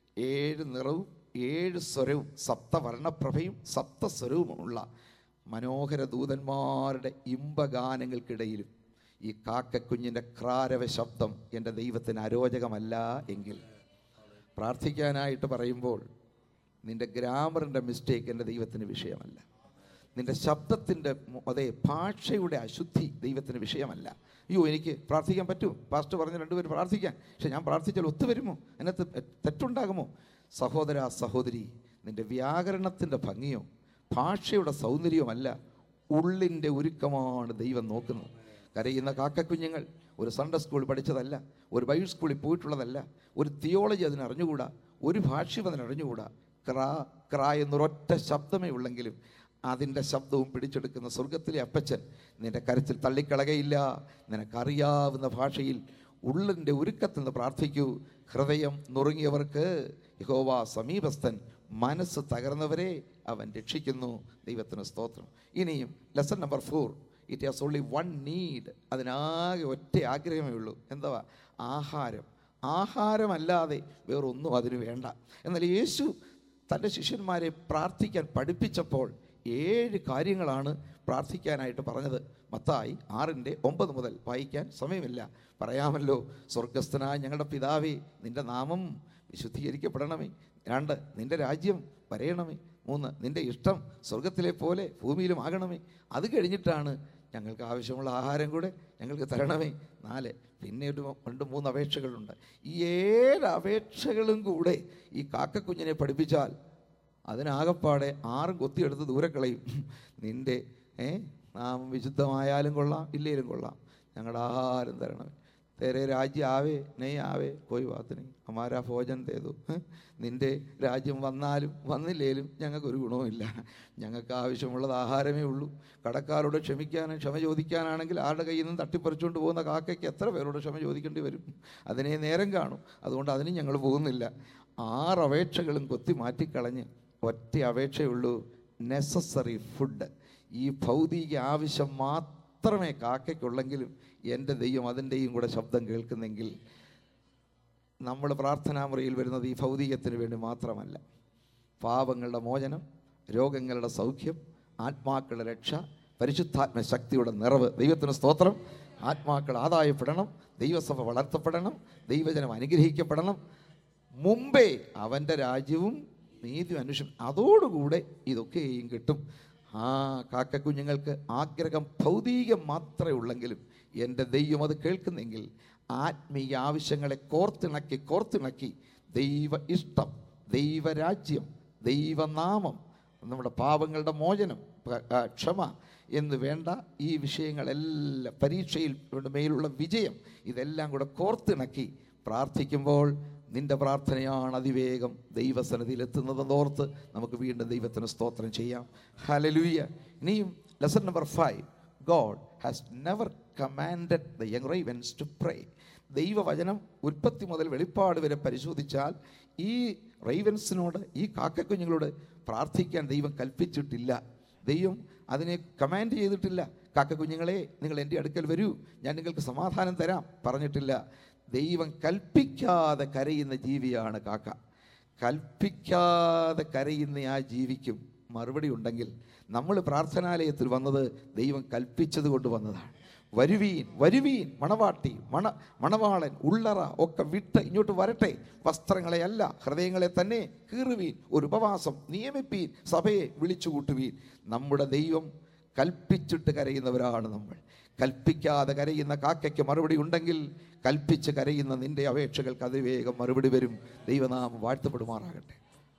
ഏഴ് നിറവും ഏഴ് സ്വരവും സപ്തവർണ്ണപ്രഭയും സപ്തസ്വരവുമുള്ള മനോഹര ദൂതന്മാരുടെ ഇമ്പഗാനങ്ങൾക്കിടയിലും ഈ കാക്കക്കുഞ്ഞിൻ്റെ ക്രാരവ ശബ്ദം എൻ്റെ ദൈവത്തിന് അരോചകമല്ല എങ്കിൽ പ്രാർത്ഥിക്കാനായിട്ട് പറയുമ്പോൾ നിൻ്റെ ഗ്രാമറിൻ്റെ മിസ്റ്റേക്ക് എൻ്റെ ദൈവത്തിന് വിഷയമല്ല നിൻ്റെ ശബ്ദത്തിൻ്റെ മു- അതേ ഭാഷയുടെ അശുദ്ധി ദൈവത്തിന് വിഷയമല്ല അയ്യോ എനിക്ക് പ്രാർത്ഥിക്കാൻ പറ്റുമോ പാസ്റ്റർ പറഞ്ഞ രണ്ടുപേരും പ്രാർത്ഥിക്കാൻ പക്ഷെ ഞാൻ പ്രാർത്ഥിച്ചാൽ ഒത്തുവരുമോ അതിനകത്ത് തെറ്റുണ്ടാകുമോ സഹോദര സഹോദരി നിൻ്റെ വ്യാകരണത്തിൻ്റെ ഭംഗിയോ ഭാഷയുടെ സൗന്ദര്യമല്ല ഉള്ളിൻ്റെ ഒരുക്കമാണ് ദൈവം നോക്കുന്നത് കരയുന്ന കാക്കക്കുഞ്ഞുങ്ങൾ ഒരു സൺഡേ സ്കൂളിൽ പഠിച്ചതല്ല ഒരു ബൈബിൾ സ്കൂളിൽ പോയിട്ടുള്ളതല്ല ഒരു തിയോളജി അതിന് അറിഞ്ഞുകൂടാ ഒരു ഭാഷ്യം അതിന് അറിഞ്ഞുകൂടാ ക്രാ ക്രാ എന്നൊരൊറ്റ ശബ്ദമേ ഉള്ളെങ്കിലും അതിൻ്റെ ശബ്ദവും പിടിച്ചെടുക്കുന്ന സ്വർഗത്തിലെ അപ്പച്ചൻ നിന്റെ കരച്ചിൽ തള്ളിക്കളകയില്ല നിനക്കറിയാവുന്ന ഭാഷയിൽ ഉള്ളിൻ്റെ ഉരുക്കത്തിൽ നിന്ന് പ്രാർത്ഥിക്കൂ ഹൃദയം നുറുങ്ങിയവർക്ക് യഹോവ സമീപസ്ഥൻ മനസ്സ് തകർന്നവരെ അവൻ രക്ഷിക്കുന്നു ദൈവത്തിന് സ്തോത്രം ഇനിയും lesson number four it has only one need അതിനാകെ ഒറ്റ ആഗ്രഹമേ ഉള്ളൂ എന്തുവാ ആഹാരം ആഹാരമല്ലാതെ വേറൊന്നും അതിന് വേണ്ട എന്നാൽ യേശു തൻ്റെ ശിഷ്യന്മാരെ പ്രാർത്ഥിക്കാൻ പഠിപ്പിച്ചപ്പോൾ ഏഴ് കാര്യങ്ങളാണ് പ്രാർത്ഥിക്കാനായിട്ട് പറഞ്ഞത് മത്തായി ആറിൻ്റെ ഒമ്പത് മുതൽ വായിക്കാൻ സമയമില്ല പറയാമല്ലോ സ്വർഗസ്ഥനായ ഞങ്ങളുടെ പിതാവേ നിൻ്റെ നാമം വിശുദ്ധീകരിക്കപ്പെടണമേ രണ്ട് നിൻ്റെ രാജ്യം വരയണമേ മൂന്ന് നിൻ്റെ ഇഷ്ടം സ്വർഗത്തിലെ പോലെ ഭൂമിയിലും ആകണമേ അത് കഴിഞ്ഞിട്ടാണ് ഞങ്ങൾക്ക് ആവശ്യമുള്ള ആഹാരം കൂടെ ഞങ്ങൾക്ക് തരണമേ നാല് പിന്നെ ഒരു രണ്ട് മൂന്ന് അപേക്ഷകളുണ്ട് ഈ ഏഴ് അപേക്ഷകളും കൂടെ ഈ കാക്കക്കുഞ്ഞിനെ പഠിപ്പിച്ചാൽ അതിനാകപ്പാടെ ആറും കൊത്തിയെടുത്ത് ദൂരെ കളയും നിൻ്റെ ഏ നാം വിശുദ്ധമായാലും കൊള്ളാം ഇല്ലേലും കൊള്ളാം ഞങ്ങളുടെ ആഹാരം തരണമേ തേരെ രാജ്യം ആവേ നെയ് ആവേ കോയി വാത്തിനി അമാരാ ഭോജൻ തേതു ഹ്? നിൻ്റെ രാജ്യം വന്നാലും വന്നില്ലേലും ഞങ്ങൾക്കൊരു ഗുണവുമില്ല ഞങ്ങൾക്ക് ആവശ്യമുള്ളത് ആഹാരമേ ഉള്ളൂ കടക്കാരോട് ക്ഷമിക്കാനും ക്ഷമ ചോദിക്കാനാണെങ്കിൽ ആരുടെ കയ്യിൽ നിന്നും തട്ടിപ്പറിച്ചുകൊണ്ട് പോകുന്ന കാക്കയ്ക്ക് എത്ര പേരോട് ക്ഷമ ചോദിക്കേണ്ടി വരും അതിനെ നേരം കാണും അതുകൊണ്ട് അതിന് ഞങ്ങൾ പോകുന്നില്ല ആറ് അപേക്ഷകളും കൊത്തി മാറ്റിക്കളഞ്ഞ് ഒറ്റ അപേക്ഷയുള്ളൂ നെസസറി ഫുഡ് ഈ ഭൗതിക ആവശ്യം മാത്രമേ കാക്കയ്ക്കുള്ളെങ്കിലും എൻ്റെ ദൈവം അതിൻ്റെയും കൂടെ ശബ്ദം കേൾക്കുന്നെങ്കിൽ നമ്മൾ പ്രാർത്ഥനാമുറിയിൽ വരുന്നത് ഈ ഭൗതികത്തിന് വേണ്ടി മാത്രമല്ല പാപങ്ങളുടെ മോചനം രോഗങ്ങളുടെ സൗഖ്യം ആത്മാക്കളുടെ രക്ഷ പരിശുദ്ധാത്മ ശക്തിയുടെ നിറവ് ദൈവത്തിന് സ്തോത്രം ആത്മാക്കൾ ആദായപ്പെടണം ദൈവസഭ വളർത്തപ്പെടണം ദൈവജനം അനുഗ്രഹിക്കപ്പെടണം മുമ്പേ അവൻ്റെ രാജ്യവും നീതി അന്വേഷണം അതോടുകൂടെ ഇതൊക്കെയും കിട്ടും ആ കാക്കക്കുഞ്ഞുങ്ങൾക്ക് ആഗ്രഹം ഭൗതികം മാത്രമേ ഉള്ളെങ്കിലും എൻ്റെ ദൈവം അത് കേൾക്കുന്നെങ്കിൽ ആത്മീയ ആവശ്യങ്ങളെ കോർത്തിണക്കി കോർത്തിണക്കി ദൈവ ഇഷ്ടം ദൈവരാജ്യം ദൈവനാമം നമ്മുടെ പാപങ്ങളുടെ മോചനം പ- ആ, ക്ഷമ എന്ന് വേണ്ട ഈ വിഷയങ്ങളെല്ലാം പരീക്ഷയിൽ മേലുള്ള വിജയം ഇതെല്ലാം കൂടെ കോർത്തിണക്കി പ്രാർത്ഥിക്കുമ്പോൾ നിന്റെ പ്രാർത്ഥനയാണ് അതിവേഗം ദൈവസന്നിധിയിൽ എത്തുന്നതെന്നോർത്ത് നമുക്ക് വീണ്ടും ദൈവത്തിന് സ്തോത്രം ചെയ്യാം ഹലലൂയ ഇനിയും lesson number five God has never commanded the young ravens to pray ദൈവവചനം ഉൽപ്പത്തി മുതൽ വെളിപ്പാട് വരെ പരിശോധിച്ചാൽ ഈ റൈവൻസിനോട് ഈ കാക്കക്കുഞ്ഞുങ്ങളോട് പ്രാർത്ഥിക്കാൻ ദൈവം കൽപ്പിച്ചിട്ടില്ല ദൈവം അതിനെ കമാൻഡ് ചെയ്തിട്ടില്ല കാക്കക്കുഞ്ഞുങ്ങളെ നിങ്ങൾ എൻ്റെ അടുക്കൽ വരൂ ഞാൻ നിങ്ങൾക്ക് സമാധാനം തരാം പറഞ്ഞിട്ടില്ല ദൈവം കൽപ്പിക്കാതെ കരയുന്ന ജീവിയാണ് കാക്ക കൽപ്പിക്കാതെ കരയുന്ന ആ ജീവിക്കും മറുപടി ഉണ്ടെങ്കിൽ നമ്മൾ പ്രാർത്ഥനാലയത്തിൽ വന്നത് ദൈവം കൽപ്പിച്ചത് കൊണ്ട് വന്നതാണ് വരുവീൻ വരുവീൻ മണവാട്ടി മണ മണവാളൻ ഉള്ളറ ഒക്കെ വിട്ട് ഇങ്ങോട്ട് വരട്ടെ വസ്ത്രങ്ങളെ അല്ല ഹൃദയങ്ങളെ തന്നെ കീറുവീൻ ഒരു ഉപവാസം നിയമിപ്പീൻ സഭയെ വിളിച്ചു കൂട്ടുവീൻ നമ്മുടെ ദൈവം കൽപ്പിച്ചിട്ട് കരയുന്നവരാണ് നമ്മൾ കൽപ്പിക്കാതെ കരയുന്ന കാക്കയ്ക്ക് മറുപടി ഉണ്ടെങ്കിൽ കൽപ്പിച്ച് കരയുന്ന നിന്റെ അപേക്ഷകൾക്ക് അതിവേഗം മറുപടി വരും ദൈവനാമം വാഴ്ത്തപ്പെടുമാറാകട്ടെ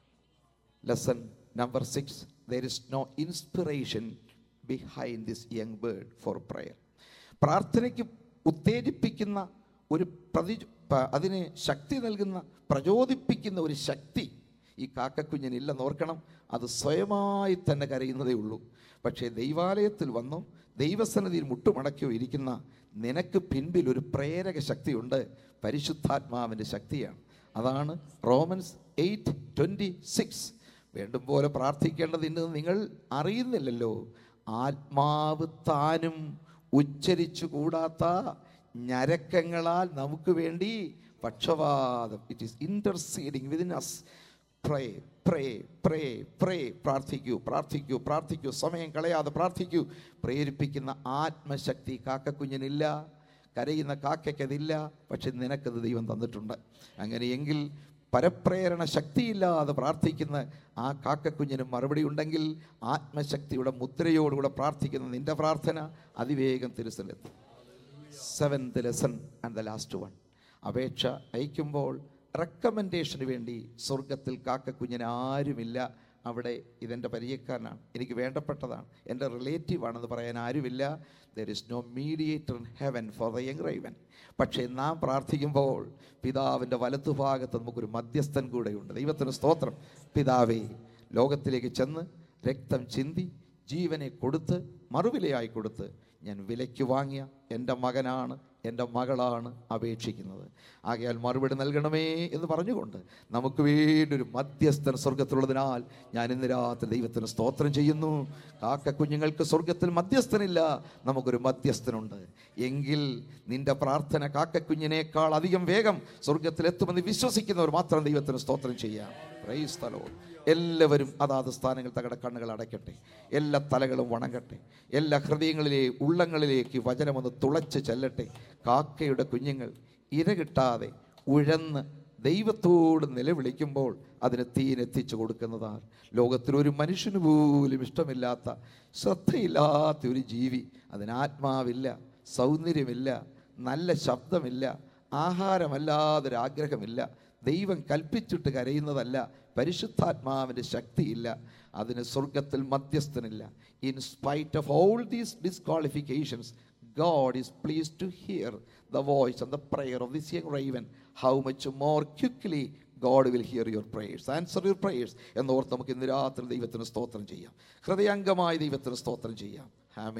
lesson number six there is no inspiration behind this young bird for prayer പ്രാർത്ഥനയ്ക്ക് ഉത്തേജിപ്പിക്കുന്ന ഒരു പ്രതി പ- അതിന് ശക്തി നൽകുന്ന പ്രചോദിപ്പിക്കുന്ന ഒരു ശക്തി ഈ കാക്കക്കുഞ്ഞിനില്ലെന്ന് ഓർക്കണം അത് സ്വയമായി തന്നെ കരയുന്നതേ ഉള്ളൂ പക്ഷേ ദൈവാലയത്തിൽ വന്നോ ദൈവസന്നിധിയിൽ മുട്ടുമടക്കിയോ ഇരിക്കുന്ന നിനക്ക് പിൻപിൽ ഒരു പ്രേരക ശക്തിയുണ്ട് പരിശുദ്ധാത്മാവിൻ്റെ ശക്തിയാണ് അതാണ് റോമൻസ് എയ്റ്റ് ട്വൻറ്റി സിക്സ് വേണ്ടും പോലെ പ്രാർത്ഥിക്കേണ്ടതിന് നിങ്ങൾ അറിയുന്നില്ലല്ലോ ആത്മാവ് താനും ഉച്ചരിച്ചു കൂടാത്ത ഞരക്കങ്ങളാൽ നമുക്ക് വേണ്ടി പക്ഷവാദം it is interceding within us pray pray pray pray പ്രാർത്ഥിക്കൂ പ്രാർത്ഥിക്കൂ പ്രാർത്ഥിക്കൂ സമയം കളയാതെ പ്രാർത്ഥിക്കൂ പ്രേരിപ്പിക്കുന്ന ആത്മശക്തി കാക്കക്കുഞ്ഞിനില്ല കരയുന്ന കാക്കയ്ക്കതില്ല പക്ഷെ നിനക്കത് ദൈവം തന്നിട്ടുണ്ട് അങ്ങനെയെങ്കിൽ പരപ്രേരണ ശക്തിയില്ലാതെ പ്രാർത്ഥിക്കുന്ന ആ കാക്കക്കുഞ്ഞിന് മറുപടി ഉണ്ടെങ്കിൽ ആത്മശക്തിയുടെ മുദ്രയോടുകൂടെ പ്രാർത്ഥിക്കുന്ന നിന്റെ പ്രാർത്ഥന അതിവേഗം തിരുസലെത്തും seventh lesson and the last one അപേക്ഷ അയക്കുമ്പോൾ റെക്കമെൻഡേഷന് വേണ്ടി സ്വർഗത്തിൽ കാക്കക്കുഞ്ഞിന് ആരുമില്ല അവിടെ ഇതെൻ്റെ പരിചയക്കാരനാണ് എനിക്ക് വേണ്ടപ്പെട്ടതാണ് എൻ്റെ റിലേറ്റീവ് ആണെന്ന് പറയാൻ ആരുമില്ല there is no mediator in heaven for the young raven പക്ഷേ നാം പ്രാർത്ഥിക്കുമ്പോൾ പിതാവിൻ്റെ വലത്തുഭാഗത്ത് നമുക്കൊരു മധ്യസ്ഥൻ കൂടെയുണ്ട് ദൈവത്തിന് സ്തോത്രം പിതാവേ ലോകത്തിലേക്ക് ചെന്ന് രക്തം ചിന്തി ജീവനെ കൊടുത്ത് മറുവിലയായി കൊടുത്ത് ഞാൻ വിലയ്ക്ക് വാങ്ങിയ എൻ്റെ മകനാണ് എൻ്റെ മകളാണ് അപേക്ഷിക്കുന്നത് ആകയാൽ മറുപടി നൽകണമേ എന്ന് പറഞ്ഞുകൊണ്ട് നമുക്ക് വേണ്ടി ഒരു മധ്യസ്ഥൻ സ്വർഗത്തിലുള്ളതിനാൽ ഞാൻ ഇന്ന് രാത്രി ദൈവത്തിന് സ്തോത്രം ചെയ്യുന്നു കാക്ക കുഞ്ഞുങ്ങൾക്ക് സ്വർഗത്തിൽ മധ്യസ്ഥനില്ല നമുക്കൊരു മധ്യസ്ഥനുണ്ട് എങ്കിൽ നിന്റെ പ്രാർത്ഥന കാക്കക്കുഞ്ഞിനേക്കാൾ അധികം വേഗം സ്വർഗത്തിലെത്തുമെന്ന് വിശ്വസിക്കുന്നവർ മാത്രം ദൈവത്തിന് സ്തോത്രം ചെയ്യാം പ്രൈസ് the Lord. എല്ലാവരും അതാത് സ്ഥാനങ്ങൾ തങ്ങളുടെ കണ്ണുകൾ അടയ്ക്കട്ടെ എല്ലാ തലകളും വണങ്ങട്ടെ എല്ലാ ഹൃദയങ്ങളിലെ ഉള്ളങ്ങളിലേക്ക് വചനമൊന്ന് തുളച്ച് ചെല്ലട്ടെ കാക്കയുടെ കുഞ്ഞുങ്ങൾ ഇര കിട്ടാതെ ഉഴന്ന് ദൈവത്തോട് നിലവിളിക്കുമ്പോൾ അതിന് തീനെത്തിച്ചു കൊടുക്കുന്നതാണ് ലോകത്തിൽ ഒരു മനുഷ്യന് പോലും ഇഷ്ടമില്ലാത്ത ശ്രദ്ധയില്ലാത്ത ഒരു ജീവി അതിന് ആത്മാവില്ല സൗന്ദര്യമില്ല നല്ല ശബ്ദമില്ല ആഹാരമല്ലാതൊരു ആഗ്രഹമില്ല ദൈവം കൽപ്പിച്ചിട്ട് കരയുന്നതല്ല പരിശുദ്ധാത്മാവിൻ്റെ ശക്തിയില്ല അതിന് സ്വർഗത്തിൽ മധ്യസ്ഥനില്ല in spite of all these disqualifications God is please to hear the voice and the prayer of this young raven how much more quickly God will hear your prayers answer your prayers എന്നോർത്ത് നമുക്ക് ഇന്ന് രാത്രി ദൈവത്തിന് സ്തോത്രം ചെയ്യാം ഹൃദയംഗമായി ദൈവത്തിന് സ്തോത്രം ചെയ്യാം